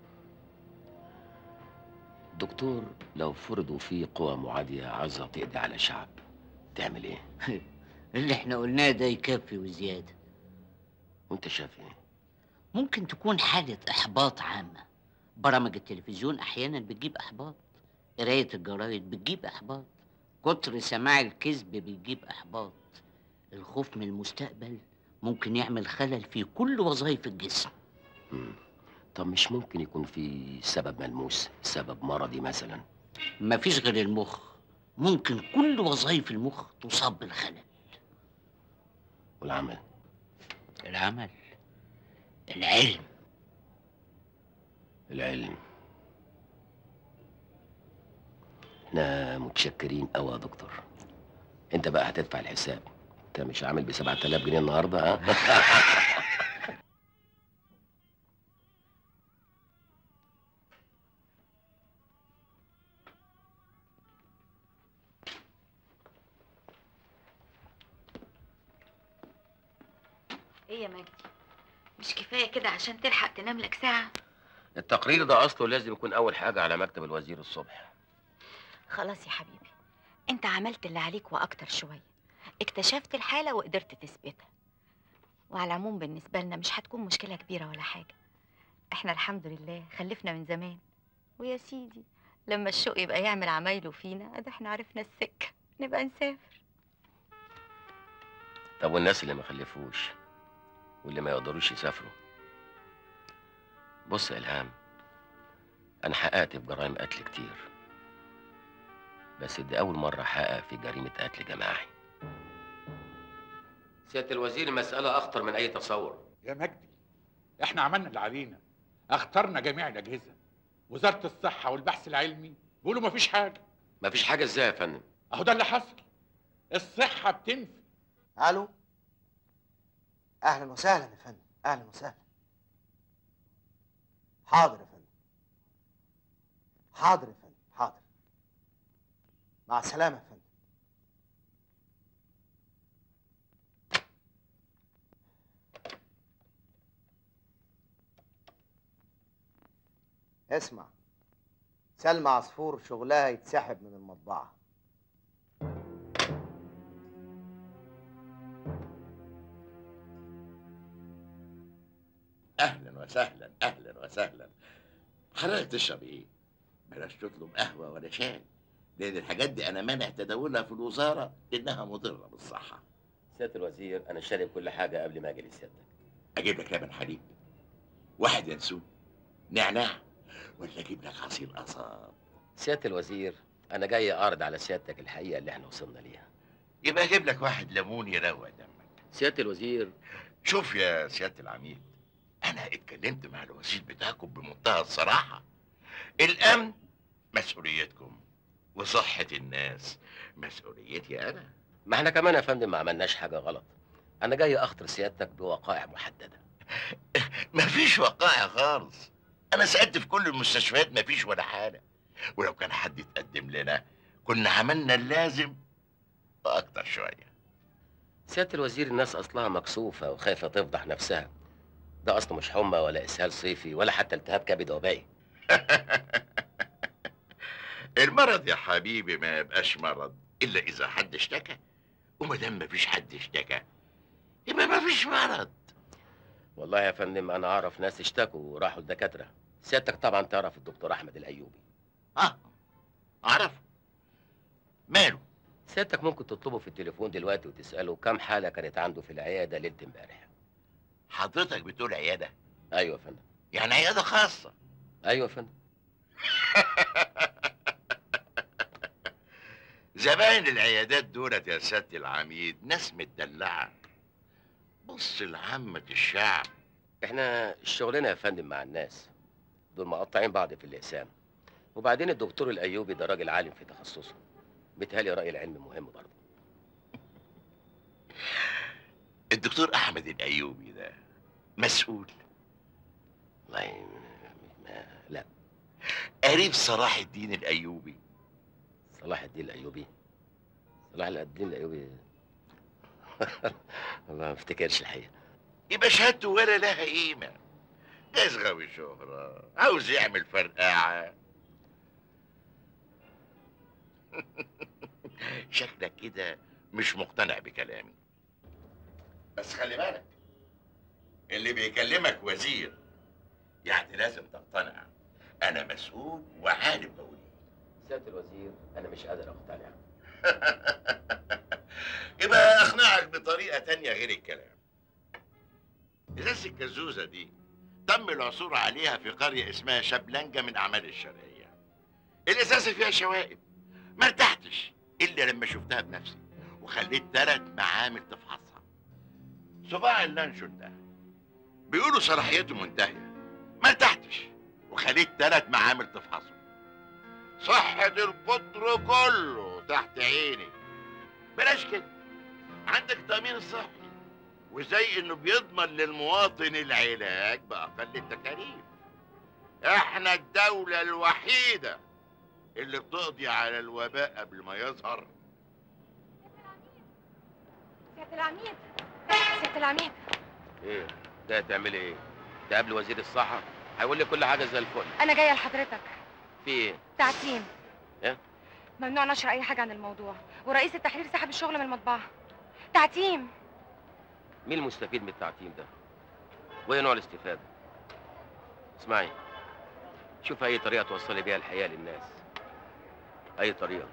دكتور لو فرضوا في قوى معاديه عايزه تقضي على شعب تعمل ايه اللي احنا قلناه ده يكفي وزياده وانت شايف ايه ممكن تكون حالة إحباط عامة برامج التلفزيون أحيانا بتجيب إحباط قراية الجرايد بتجيب إحباط كتر سماع الكذب بيجيب إحباط الخوف من المستقبل ممكن يعمل خلل في كل وظائف الجسم مم. طب مش ممكن يكون في سبب ملموس سبب مرضي مثلا مفيش غير المخ ممكن كل وظائف المخ تصاب بالخلل والعمل العمل العلم العلم احنا متشكرين قوي يا دكتور انت بقى هتدفع الحساب انت مش عامل ب 7000 جنيه النهارده ها ايه يا مجدي مش كفايه كده عشان تلحق تنام لك ساعه التقرير ده اصله لازم يكون اول حاجه على مكتب الوزير الصبح خلاص يا حبيبي انت عملت اللي عليك واكتر شويه اكتشفت الحاله وقدرت تثبتها وعلى العموم بالنسبه لنا مش هتكون مشكله كبيره ولا حاجه احنا الحمد لله خلفنا من زمان ويا سيدي لما الشوق يبقى يعمل عمايله فينا ادي احنا عرفنا السكه نبقى نسافر طب والناس اللي ما خلفوش واللي ما يقدروش يسافروا بص يا الهام انا حققت في جرائم قتل كتير بس دي اول مره احقق في جريمه قتل جماعي سياده الوزير المساله اخطر من اي تصور يا مجدي احنا عملنا اللي علينا اخترنا جميع الاجهزه وزاره الصحه والبحث العلمي بيقولوا مفيش حاجه مفيش حاجه ازاي يا فندم اهو ده اللي حصل الصحه بتنفي الو اهلا وسهلا يا فندم اهلا وسهلا حاضر يا فندم حاضر يا فندم حاضر مع السلامه يا فندم اسمع سلمى عصفور شغلها يتسحب من المطبعة اهلا وسهلا اهلا وسهلا حضرتك تشرب ايه بلاش تطلب قهوه ولا شاي لان الحاجات دي انا مانع تداولها في الوزاره لانها مضره بالصحه سياده الوزير انا شارب كل حاجه قبل ما اجي لسيادتك اجيب لك لبن حليب واحد ينسون نعناع ولا اجيب لك عصير قصب سياده الوزير انا جاي اعرض على سيادتك الحقيقه اللي احنا وصلنا ليها يبقى اجيب لك واحد ليمون يروق دمك سياده الوزير شوف يا سياده العميد انا اتكلمت مع الوزير بتاعكم بمنتهى الصراحه الامن مسؤوليتكم وصحه الناس مسؤوليتي انا ما احنا كمان يا فندم ما عملناش حاجه غلط انا جاي اخطر سيادتك بوقائع محدده مفيش وقائع خالص انا سالت في كل المستشفيات مفيش ولا حاله ولو كان حد يتقدم لنا كنا عملنا اللازم واكتر شويه سياده الوزير الناس اصلها مكسوفه وخايفه تفضح نفسها ده اصله مش حمى ولا اسهال صيفي ولا حتى التهاب كبد وبائي المرض يا حبيبي ما يبقاش مرض الا اذا حد اشتكى وما دام مفيش حد اشتكى يبقى مفيش مرض والله يا فندم انا اعرف ناس اشتكوا وراحوا لدكاتره سيادتك طبعا تعرف الدكتور احمد الايوبي اه اعرف ماله سيادتك ممكن تطلبه في التليفون دلوقتي وتساله كم حاله كانت عنده في العياده ليله امبارح حضرتك بتقول عياده ايوه يا فندم يعني عياده خاصه ايوه يا فندم زباين العيادات دولت يا سياده العميد ناس متدلعه بص لعامة الشعب احنا شغلنا يا فندم مع الناس دول مقطعين بعض في الاقسام وبعدين الدكتور الايوبي ده راجل عالم في تخصصه بيتهيألي راي العلم مهم برضه الدكتور احمد الايوبي ده مسؤول والله ما لا قريب صلاح الدين الايوبي صلاح الدين الايوبي صلاح الدين الايوبي والله ما افتكرش الحقيقه يبقى شهادته ولا لها قيمه جايز غاوي شهرة عاوز يعمل فرقعة شكلك كده مش مقتنع بكلامي بس خلي بالك اللي بيكلمك وزير يعني لازم تقتنع انا مسؤول وعارف بقول ايه سياده الوزير انا مش قادر اقتنع يبقى اقنعك بطريقه تانية غير الكلام ازازه الكزوزه دي تم العثور عليها في قريه اسمها شبلنجه من اعمال الشرقيه الازازه فيها شوائب ما ارتحتش الا لما شفتها بنفسي وخليت ثلاث معامل تفحصها صباع اللانشون ده بيقولوا صلاحيته منتهيه ما ارتحتش وخليت ثلاث معامل تفحصه صحة القطر كله تحت عيني بلاش كده عندك تأمين الصحي وزي انه بيضمن للمواطن العلاج بأقل التكاليف احنا الدولة الوحيدة اللي بتقضي على الوباء قبل ما يظهر سيادة العميد سيادة العميد ايه ده تعملي ايه تقابل وزير الصحه هيقول لي كل حاجه زي الفل أنا جاية لحضرتك في ايه تعتيم ايه ممنوع نشر أي حاجة عن الموضوع ورئيس التحرير سحب الشغل من المطبعة تعتيم مين المستفيد من التعتيم ده وايه نوع الاستفاده اسمعي شوف اي طريقه توصلي بيها الحقيقه للناس اي طريقه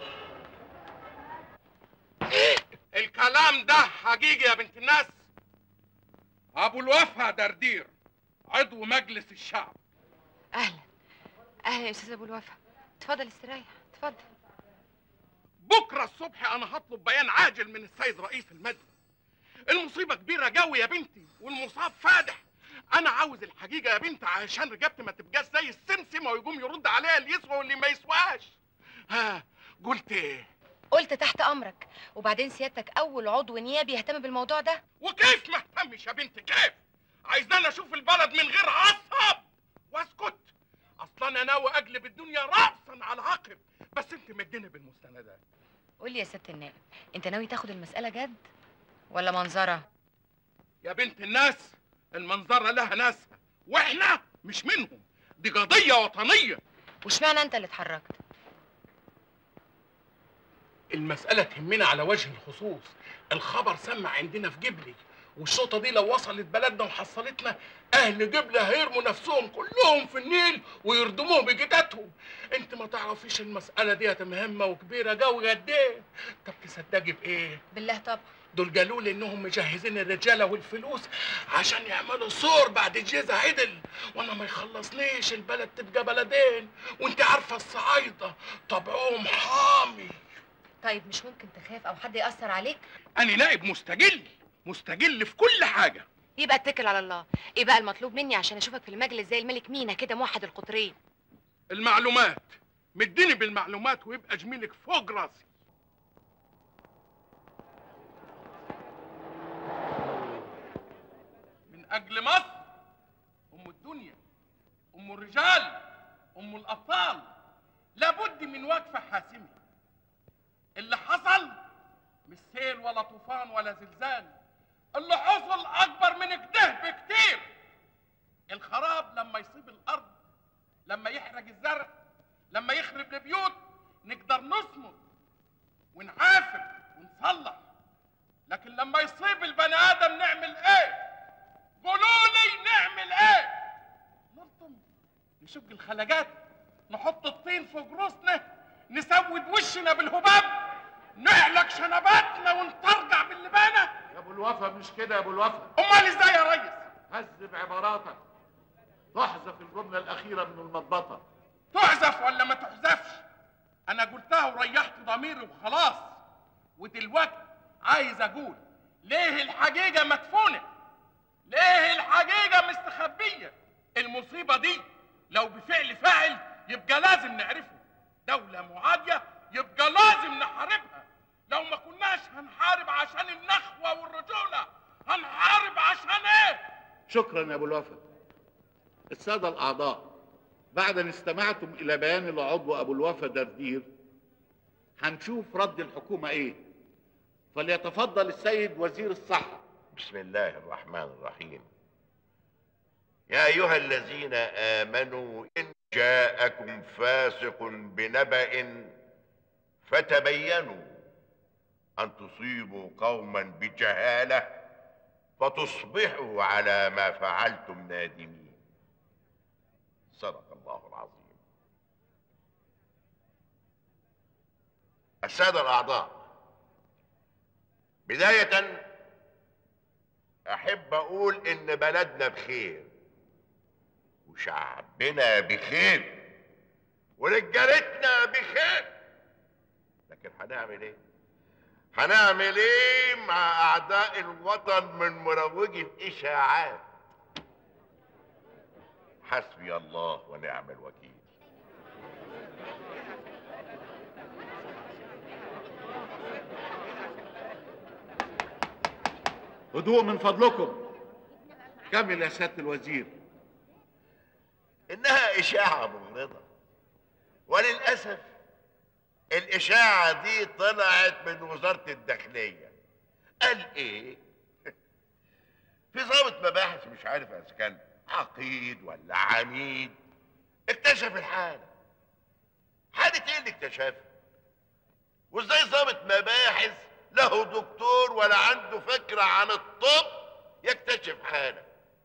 الكلام ده حقيقي يا بنت الناس ابو الوفا دردير عضو مجلس الشعب أهلا أهلا يا أستاذ أبو الوفا اتفضل استريح اتفضل بكره الصبح انا هطلب بيان عاجل من السيد رئيس المجلس المصيبه كبيره قوي يا بنتي والمصاب فادح انا عاوز الحقيقه يا بنت عشان رجبتي ما تبقاش زي السمسم ويقوم يرد عليها اللي يسوى واللي ما يسواش ها قلت ايه قلت تحت أمرك وبعدين سيادتك أول عضو نيابي يهتم بالموضوع ده وكيف ما اهتمش يا بنت كيف عايزاني اشوف البلد من غير عصب واسكت اصلا انا ناوي اقلب الدنيا راسا على عقب بس انت مديني بالمستندات قول لي يا سيادة النائب أنت ناوي تاخد المسألة جد ولا منظرة يا بنت الناس المنظرة لها ناسها واحنا مش منهم دي قضيه وطنيه واشمعنى انت اللي اتحركت المسألة تهمنا على وجه الخصوص الخبر سمع عندنا في جبلي والشوطة دي لو وصلت بلدنا وحصلتنا أهل جبلة هيرموا نفسهم كلهم في النيل ويردموه بجداتهم أنت ما تعرفيش المسألة دي مهمة وكبيرة جو قد إيه طب تصدقي بإيه؟ بالله طبعا دول قالوا لي انهم مجهزين الرجاله والفلوس عشان يعملوا صور بعد الجيزه عدل وانا ما يخلصنيش البلد تبقى بلدين وانت عارفه الصعايده طبعهم حامي طيب مش ممكن تخاف او حد ياثر عليك انا نائب مستجل مستجل في كل حاجه يبقى اتكل على الله ايه بقى المطلوب مني عشان اشوفك في المجلس زي الملك مينا كده موحد القطرين المعلومات مديني بالمعلومات ويبقى جميلك فوق راسي من اجل مصر ام الدنيا ام الرجال ام الابطال لابد من وقفه حاسمه اللي حصل مش سيل ولا طوفان ولا زلزال اللي حصل اكبر من كده بكتير الخراب لما يصيب الارض لما يحرق الزرع لما يخرب البيوت نقدر نصمد ونعافر ونصلح لكن لما يصيب البني ادم نعمل ايه قولوا لي نعمل ايه نلطم نشق الخلجات نحط الطين فوق راسنا نسود وشنا بالهباب نعلق شنباتنا ونطرقع باللبانه يا ابو الوفا مش كده يا ابو الوفا امال ازاي يا ريس هذب عباراتك تحذف الجمله الاخيره من المضبطه تحذف ولا ما تحذفش انا قلتها وريحت ضميري وخلاص ودلوقتي عايز اقول ليه الحقيقه مدفونه ليه الحقيقه مستخبيه المصيبه دي لو بفعل فاعل يبقى لازم نعرفه دوله معاديه يبقى لازم نحاربها لو ما كناش هنحارب عشان النخوه والرجوله هنحارب عشان ايه شكرا يا ابو الوفا الساده الاعضاء بعد ان استمعتم الى بيان العضو ابو الوفا دردير هنشوف رد الحكومه ايه فليتفضل السيد وزير الصحه بسم الله الرحمن الرحيم يا أيها الذين آمنوا إن جاءكم فاسق بنبأ فتبينوا أن تصيبوا قوما بجهالة فتصبحوا على ما فعلتم نادمين صدق الله العظيم السادة الأعضاء بداية أحب أقول إن بلدنا بخير وشعبنا بخير ورجالتنا بخير لكن هنعمل إيه؟ هنعمل إيه مع أعداء الوطن من مروجي الإشاعات؟ حسبي الله ونعم الوكيل هدوء من فضلكم كمل يا سياده الوزير إنها إشاعة مغرضة وللأسف الإشاعة دي طلعت من وزارة الداخلية قال إيه؟ في ضابط مباحث مش عارف إذا كان عقيد ولا عميد اكتشف الحالة حالة إيه اللي اكتشفها؟ وإزاي ضابط مباحث له دكتور ولا عنده فكرة عن الطب يكتشف حالة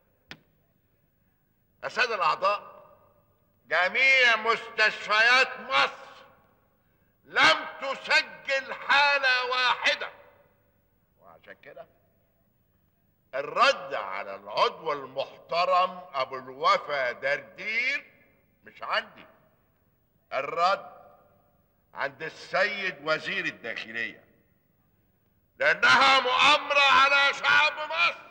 السادة الأعضاء جميع مستشفيات مصر لم تسجل حالة واحدة وعشان كده الرد على العضو المحترم أبو الوفا دردير مش عندي الرد عند السيد وزير الداخلية لأنها مؤامرة على شعب مصر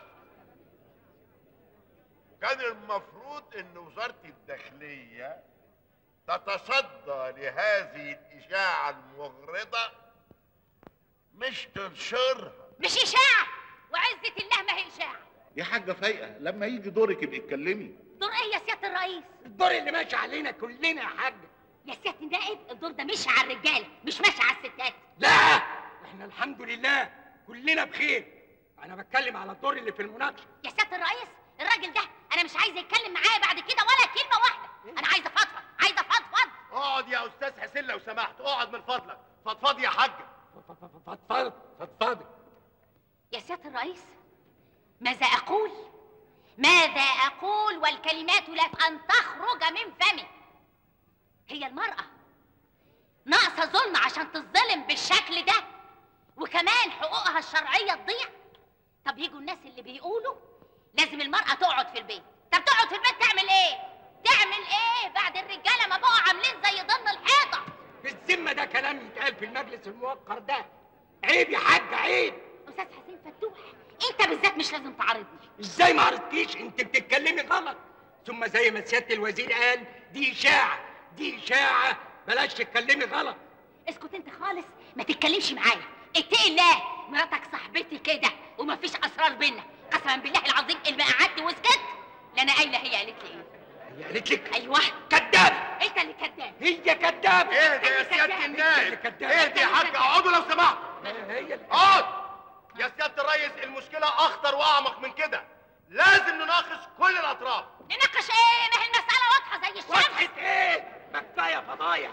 كان المفروض ان وزارة الداخلية تتصدى لهذه الإشاعة المغرضة مش تنشرها مش إشاعة وعزة الله ما هي إشاعة يا حاجه فايقه لما يجي دورك يبقى اتكلمي دور إيه يا سيادة الرئيس؟ الدور اللي ماشي علينا كلنا يا حاج يا سيادة النائب الدور ده مش على الرجالة مش ماشي على الستات لا احنا الحمد لله كلنا بخير انا بتكلم على الدور اللي في المناقشه يا سيادة الرئيس الراجل ده انا مش عايزه يتكلم معايا بعد كده ولا كلمه واحده انا عايزه افضفض عايزه افضفض اقعد يا استاذ حسين لو سمحت اقعد من فضلك فضفض يا حاج فضفض فضفض يا سياده الرئيس ماذا اقول ماذا اقول والكلمات لا ان تخرج من فمي هي المراه ناقصه ظلم عشان تظلم بالشكل ده وكمان حقوقها الشرعيه تضيع طب يجوا الناس اللي بيقولوا لازم المراه تقعد في البيت طب تقعد في البيت تعمل ايه تعمل ايه بعد الرجاله ما بقوا عاملين زي ضمن الحيطه بالذمه ده كلام يتقال في المجلس الموقر ده عيب يا حاج عيب استاذ حسين فتوح انت بالذات مش لازم تعارضني ازاي ما عرفتيش انت بتتكلمي غلط ثم زي ما سياده الوزير قال دي اشاعه دي اشاعه بلاش تتكلمي غلط اسكت انت خالص ما تتكلمش معايا اتقي الله مراتك صاحبتي كده ومفيش اسرار بينا قسما بالله العظيم اللي قعدت وسكت لا انا قايله هي قالت لي ايه هي قالت لك ايوه كذاب انت اللي كذاب هي كذاب اهدى يا سياده النائب اهدى يا حاج اقعدوا لو سمحت اقعد يا سياده الريس المشكله اخطر واعمق من كده لازم نناقش كل الاطراف نناقش ايه ما هي المساله واضحه زي الشمس واضحه ايه ما كفايه فضايح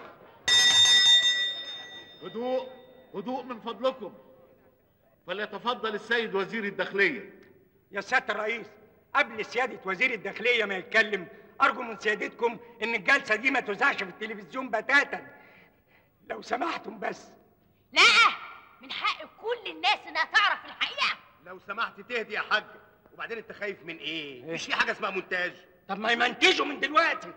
هدوء هدوء من فضلكم فليتفضل السيد وزير الداخلية يا سياده الرئيس قبل سياده وزير الداخليه ما يتكلم ارجو من سيادتكم ان الجلسه دي ما تذاعش في التلفزيون بتاتا لو سمحتم بس لا من حق كل الناس انها تعرف الحقيقه لو سمحت تهدي يا حاج وبعدين انت خايف من ايه مش في حاجه اسمها مونتاج طب ما يمنتجوا من دلوقتي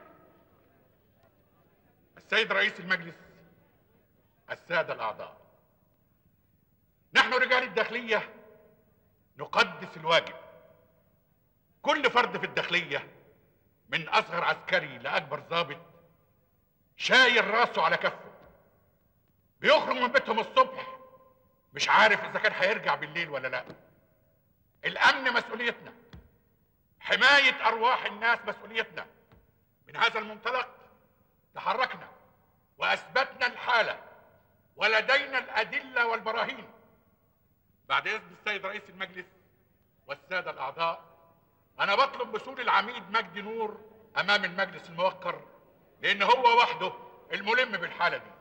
السيد رئيس المجلس السادة الأعضاء نحن رجال الداخلية نقدس الواجب كل فرد في الداخلية من أصغر عسكري لأكبر ضابط شايل راسه على كفه بيخرج من بيتهم الصبح مش عارف إذا كان هيرجع بالليل ولا لا الأمن مسؤوليتنا حماية أرواح الناس مسؤوليتنا من هذا المنطلق تحركنا وأثبتنا الحالة ولدينا الأدلة والبراهين بعد إذن السيد رئيس المجلس والسادة الأعضاء أنا بطلب بصول العميد مجدي نور أمام المجلس الموقر لأن هو وحده الملم بالحالة دي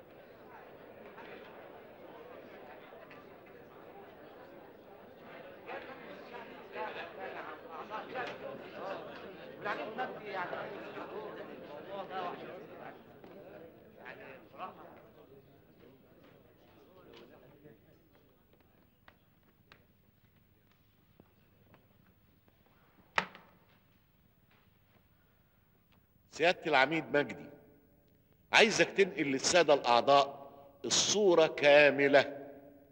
سيادة العميد مجدي عايزك تنقل للسادة الأعضاء الصورة كاملة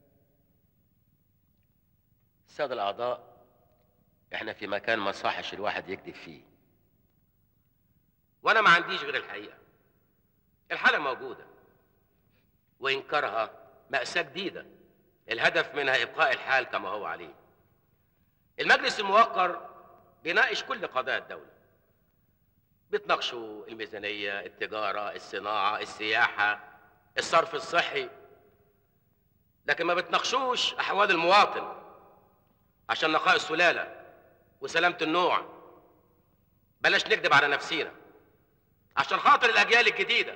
السادة الأعضاء إحنا في مكان ما صحش الواحد يكذب فيه وأنا ما عنديش غير الحقيقة الحالة موجودة وإنكارها مأساة جديدة الهدف منها إبقاء الحال كما هو عليه المجلس الموقر بيناقش كل قضايا الدولة بيتناقشوا الميزانية التجارة الصناعة السياحة الصرف الصحي لكن ما بتناقشوش أحوال المواطن عشان نقاء السلالة وسلامة النوع بلاش نكذب على نفسينا عشان خاطر الأجيال الجديدة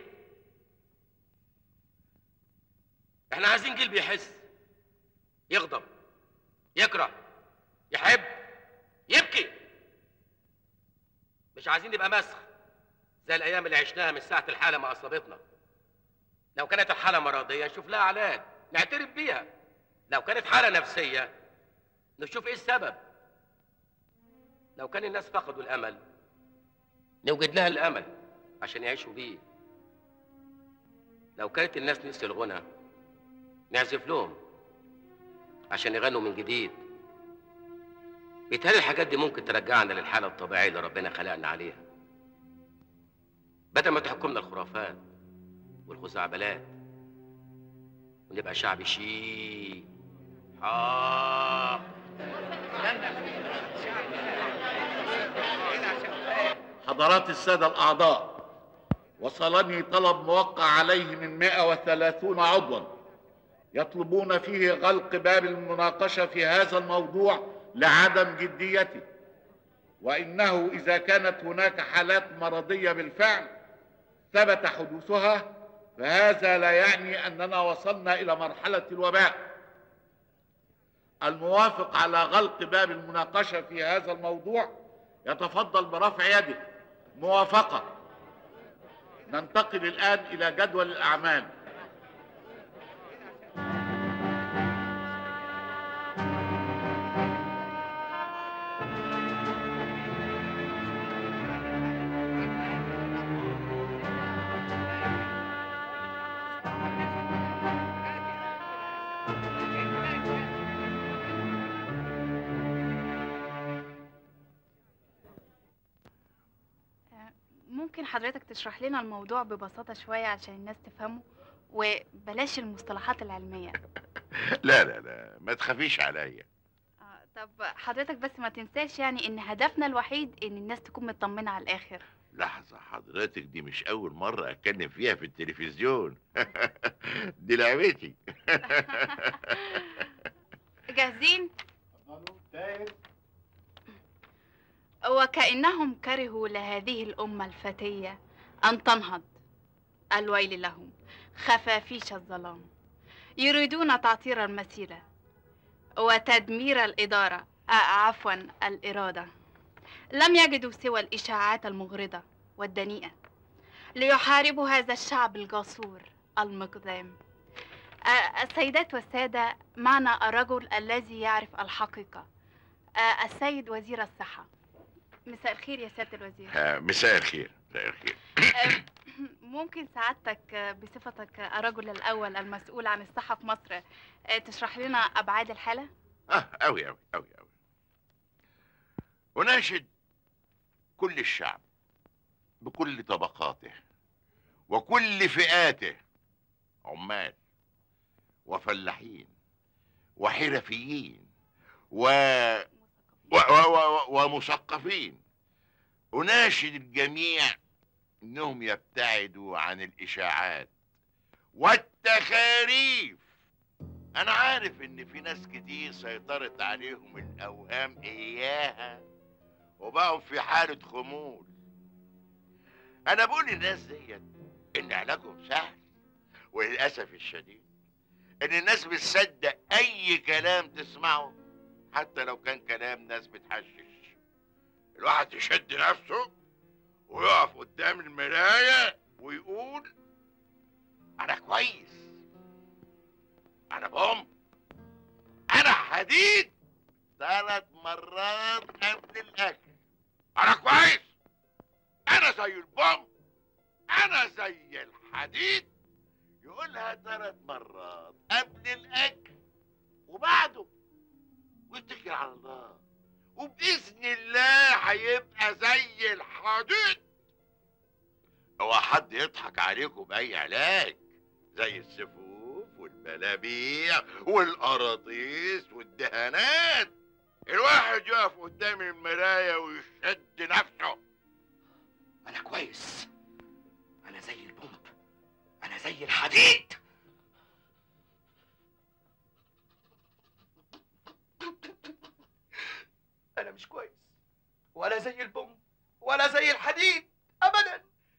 احنا عايزين جيل بيحس يغضب يكره يحب يبكي مش عايزين نبقى مسخ زي الايام اللي عشناها من ساعه الحاله ما اصابتنا لو كانت الحاله مرضيه نشوف لها علاج نعترف بيها لو كانت حاله نفسيه نشوف ايه السبب لو كان الناس فقدوا الامل نوجد لها الامل عشان يعيشوا بيه لو كانت الناس نسي الغنى نعزف لهم عشان يغنوا من جديد بيتهيألي الحاجات دي ممكن ترجعنا للحالة الطبيعية اللي ربنا خلقنا عليها بدل ما تحكمنا الخرافات والخزعبلات ونبقى شعب شيك حاق حضرات السادة الأعضاء وصلني طلب موقع عليه من 130 عضوا يطلبون فيه غلق باب المناقشة في هذا الموضوع لعدم جديته وانه اذا كانت هناك حالات مرضيه بالفعل ثبت حدوثها فهذا لا يعني اننا وصلنا الى مرحله الوباء الموافق على غلق باب المناقشه في هذا الموضوع يتفضل برفع يده موافقه ننتقل الان الى جدول الاعمال ممكن حضرتك تشرح لنا الموضوع ببساطة شوية عشان الناس تفهمه وبلاش المصطلحات العلمية لا لا لا ما تخافيش عليا طب حضرتك بس ما تنساش يعني ان هدفنا الوحيد ان الناس تكون مطمنة على الاخر لحظة حضرتك دي مش أول مرة أتكلم فيها في التلفزيون دي لعبتي جاهزين وكأنهم كرهوا لهذه الأمة الفتية أن تنهض الويل لهم خفافيش الظلام يريدون تعطير المسيرة وتدمير الإدارة آه، عفوا الإرادة لم يجدوا سوى الإشاعات المغرضة والدنيئة ليحاربوا هذا الشعب الجسور المقدام آه، السيدات والسادة معنا الرجل الذي يعرف الحقيقة آه، السيد وزير الصحة مساء الخير يا سيادة الوزير آه، مساء الخير مساء الخير ممكن سعادتك آه، بصفتك آه، الرجل الأول المسؤول عن الصحة في مصر آه، تشرح لنا أبعاد الحالة؟ اه أوي أوي أوي أوي أناشد كل الشعب بكل طبقاته وكل فئاته عمال وفلاحين وحرفيين و... و... و... و... ومثقفين أناشد الجميع إنهم يبتعدوا عن الإشاعات والتخاريف أنا عارف إن في ناس كتير سيطرت عليهم الأوهام إياها وبقوا في حالة خمول أنا بقول للناس ديت إن علاجهم سهل وللأسف الشديد إن الناس بتصدق أي كلام تسمعه حتى لو كان كلام ناس بتحشش الواحد يشد نفسه ويقف قدام المراية ويقول أنا كويس أنا بوم أنا حديد ثلاث مرات قبل الأكل أنا كويس أنا زي البوم أنا زي الحديد يقولها ثلاث مرات قبل الأكل وبعده ويتكل على الله وبإذن الله هيبقى زي الحديد هو حد يضحك عليكم بأي علاج زي السفوف والبلابيع والقراطيس والدهانات الواحد يقف قدام المراية ويشد نفسه أنا كويس أنا زي البومب أنا زي الحديد أنا مش كويس ولا زي البومب ولا زي الحديد أبدا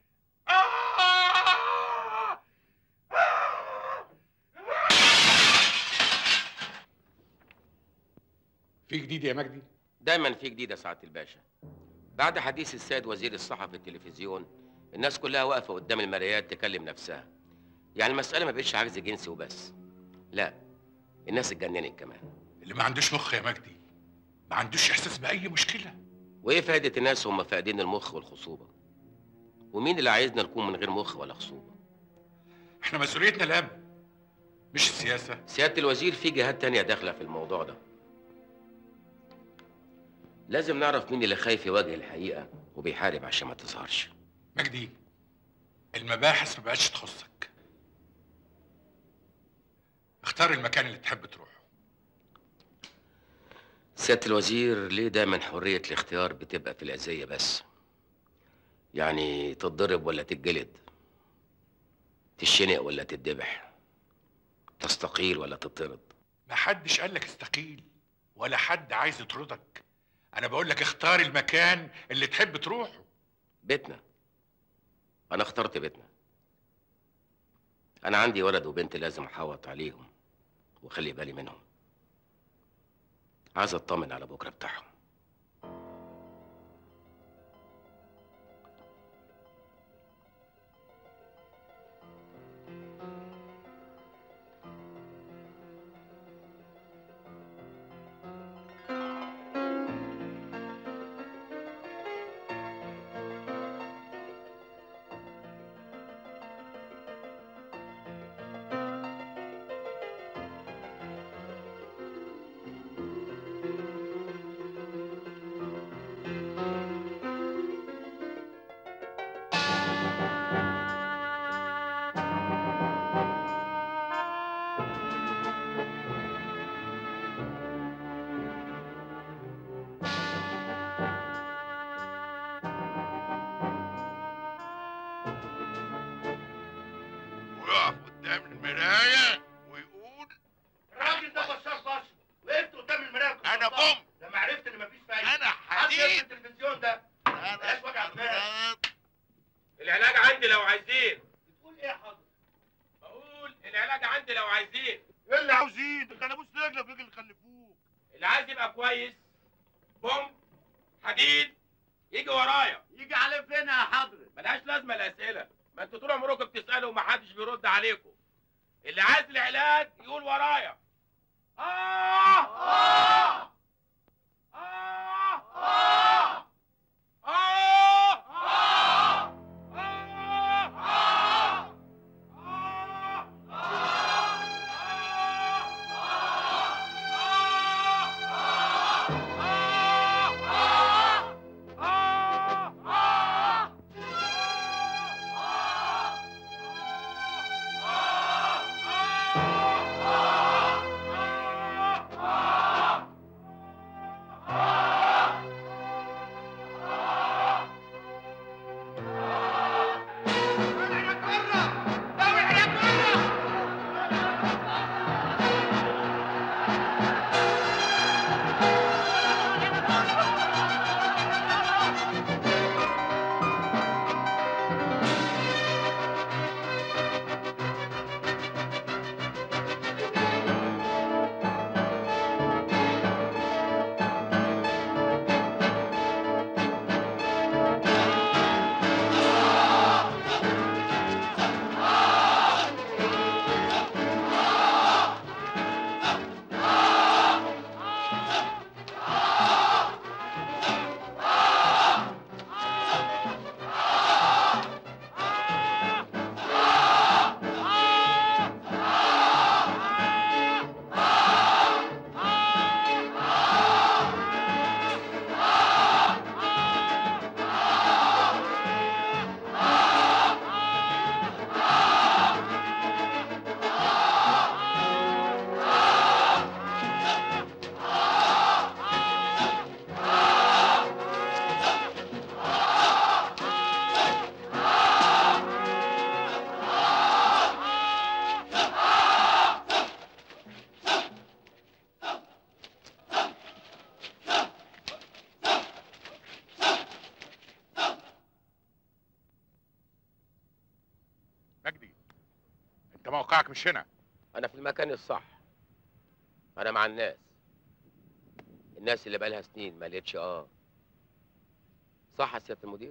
في جديد يا مجدي دايما في جديد يا سعاده الباشا بعد حديث السيد وزير الصحه في التلفزيون الناس كلها واقفه قدام المرايات تكلم نفسها يعني المساله ما بقتش عجز جنسي وبس لا الناس اتجننت كمان اللي ما عندوش مخ يا مجدي ما عندوش احساس باي مشكله وايه فائده الناس هم فاقدين المخ والخصوبه ومين اللي عايزنا نكون من غير مخ ولا خصوبه احنا مسؤوليتنا الامن مش السياسه سياده الوزير في جهات تانية داخله في الموضوع ده لازم نعرف مين اللي خايف يواجه الحقيقه وبيحارب عشان ما تظهرش مجدي المباحث ما بقتش تخصك اختار المكان اللي تحب تروحه سيادة الوزير ليه دايما حرية الاختيار بتبقى في الأذية بس؟ يعني تتضرب ولا تتجلد؟ تشنق ولا تتذبح؟ تستقيل ولا تطرد؟ ما حدش قال لك استقيل ولا حد عايز يطردك انا بقول لك اختار المكان اللي تحب تروحه بيتنا انا اخترت بيتنا انا عندي ولد وبنت لازم احوط عليهم واخلي بالي منهم عايز اطمن على بكره بتاعهم ويقف قدام المرايه ويقول الراجل ده بشار بشر وقفت قدام المرايه انا بوم لما عرفت ان مفيش فايده انا عايز يقفل حديد التلفزيون ده بلاش وجع دماغ العلاج عندي لو عايزين بتقول ايه يا حضرتك؟ بقول العلاج عندي لو عايزين ايه اللي عاوزين؟ ده كان ابوس رجلك رجل اللي خلفوك اللي عايز يبقى كويس بوم حديد يجي ورايا يجي عليه فين يا حضرتك؟ ملهاش لازمه الاسئله ما انتوا طول عمركم بتسالوا ومحدش بيرد عليكم اللي عايز العلاج يقول ورايا اه اه اه اه اه مجدي انت موقعك مش هنا انا في المكان الصح انا مع الناس الناس اللي بقالها سنين ما لقيتش اه صح يا سياده المدير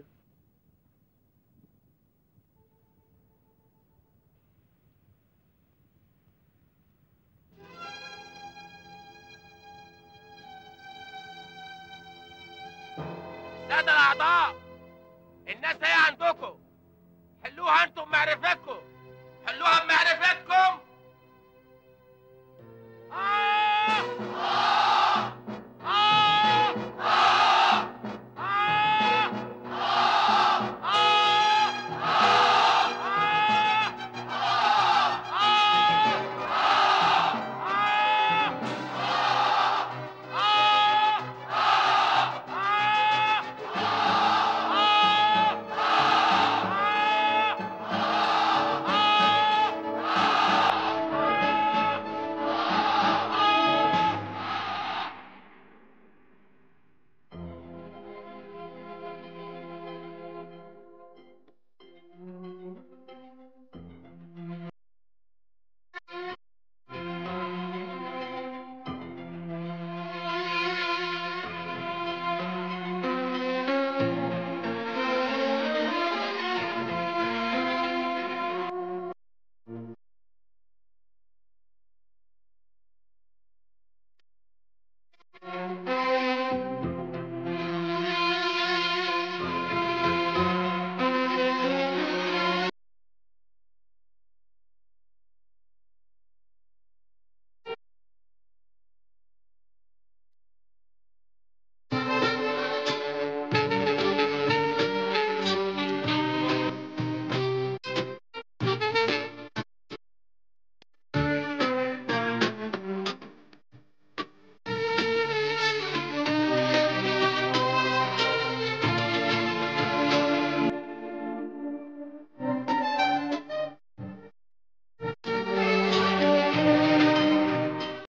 السادة الأعضاء الناس هي عندكم حلوها انتم بمعرفتكم حلوها بمعرفتكم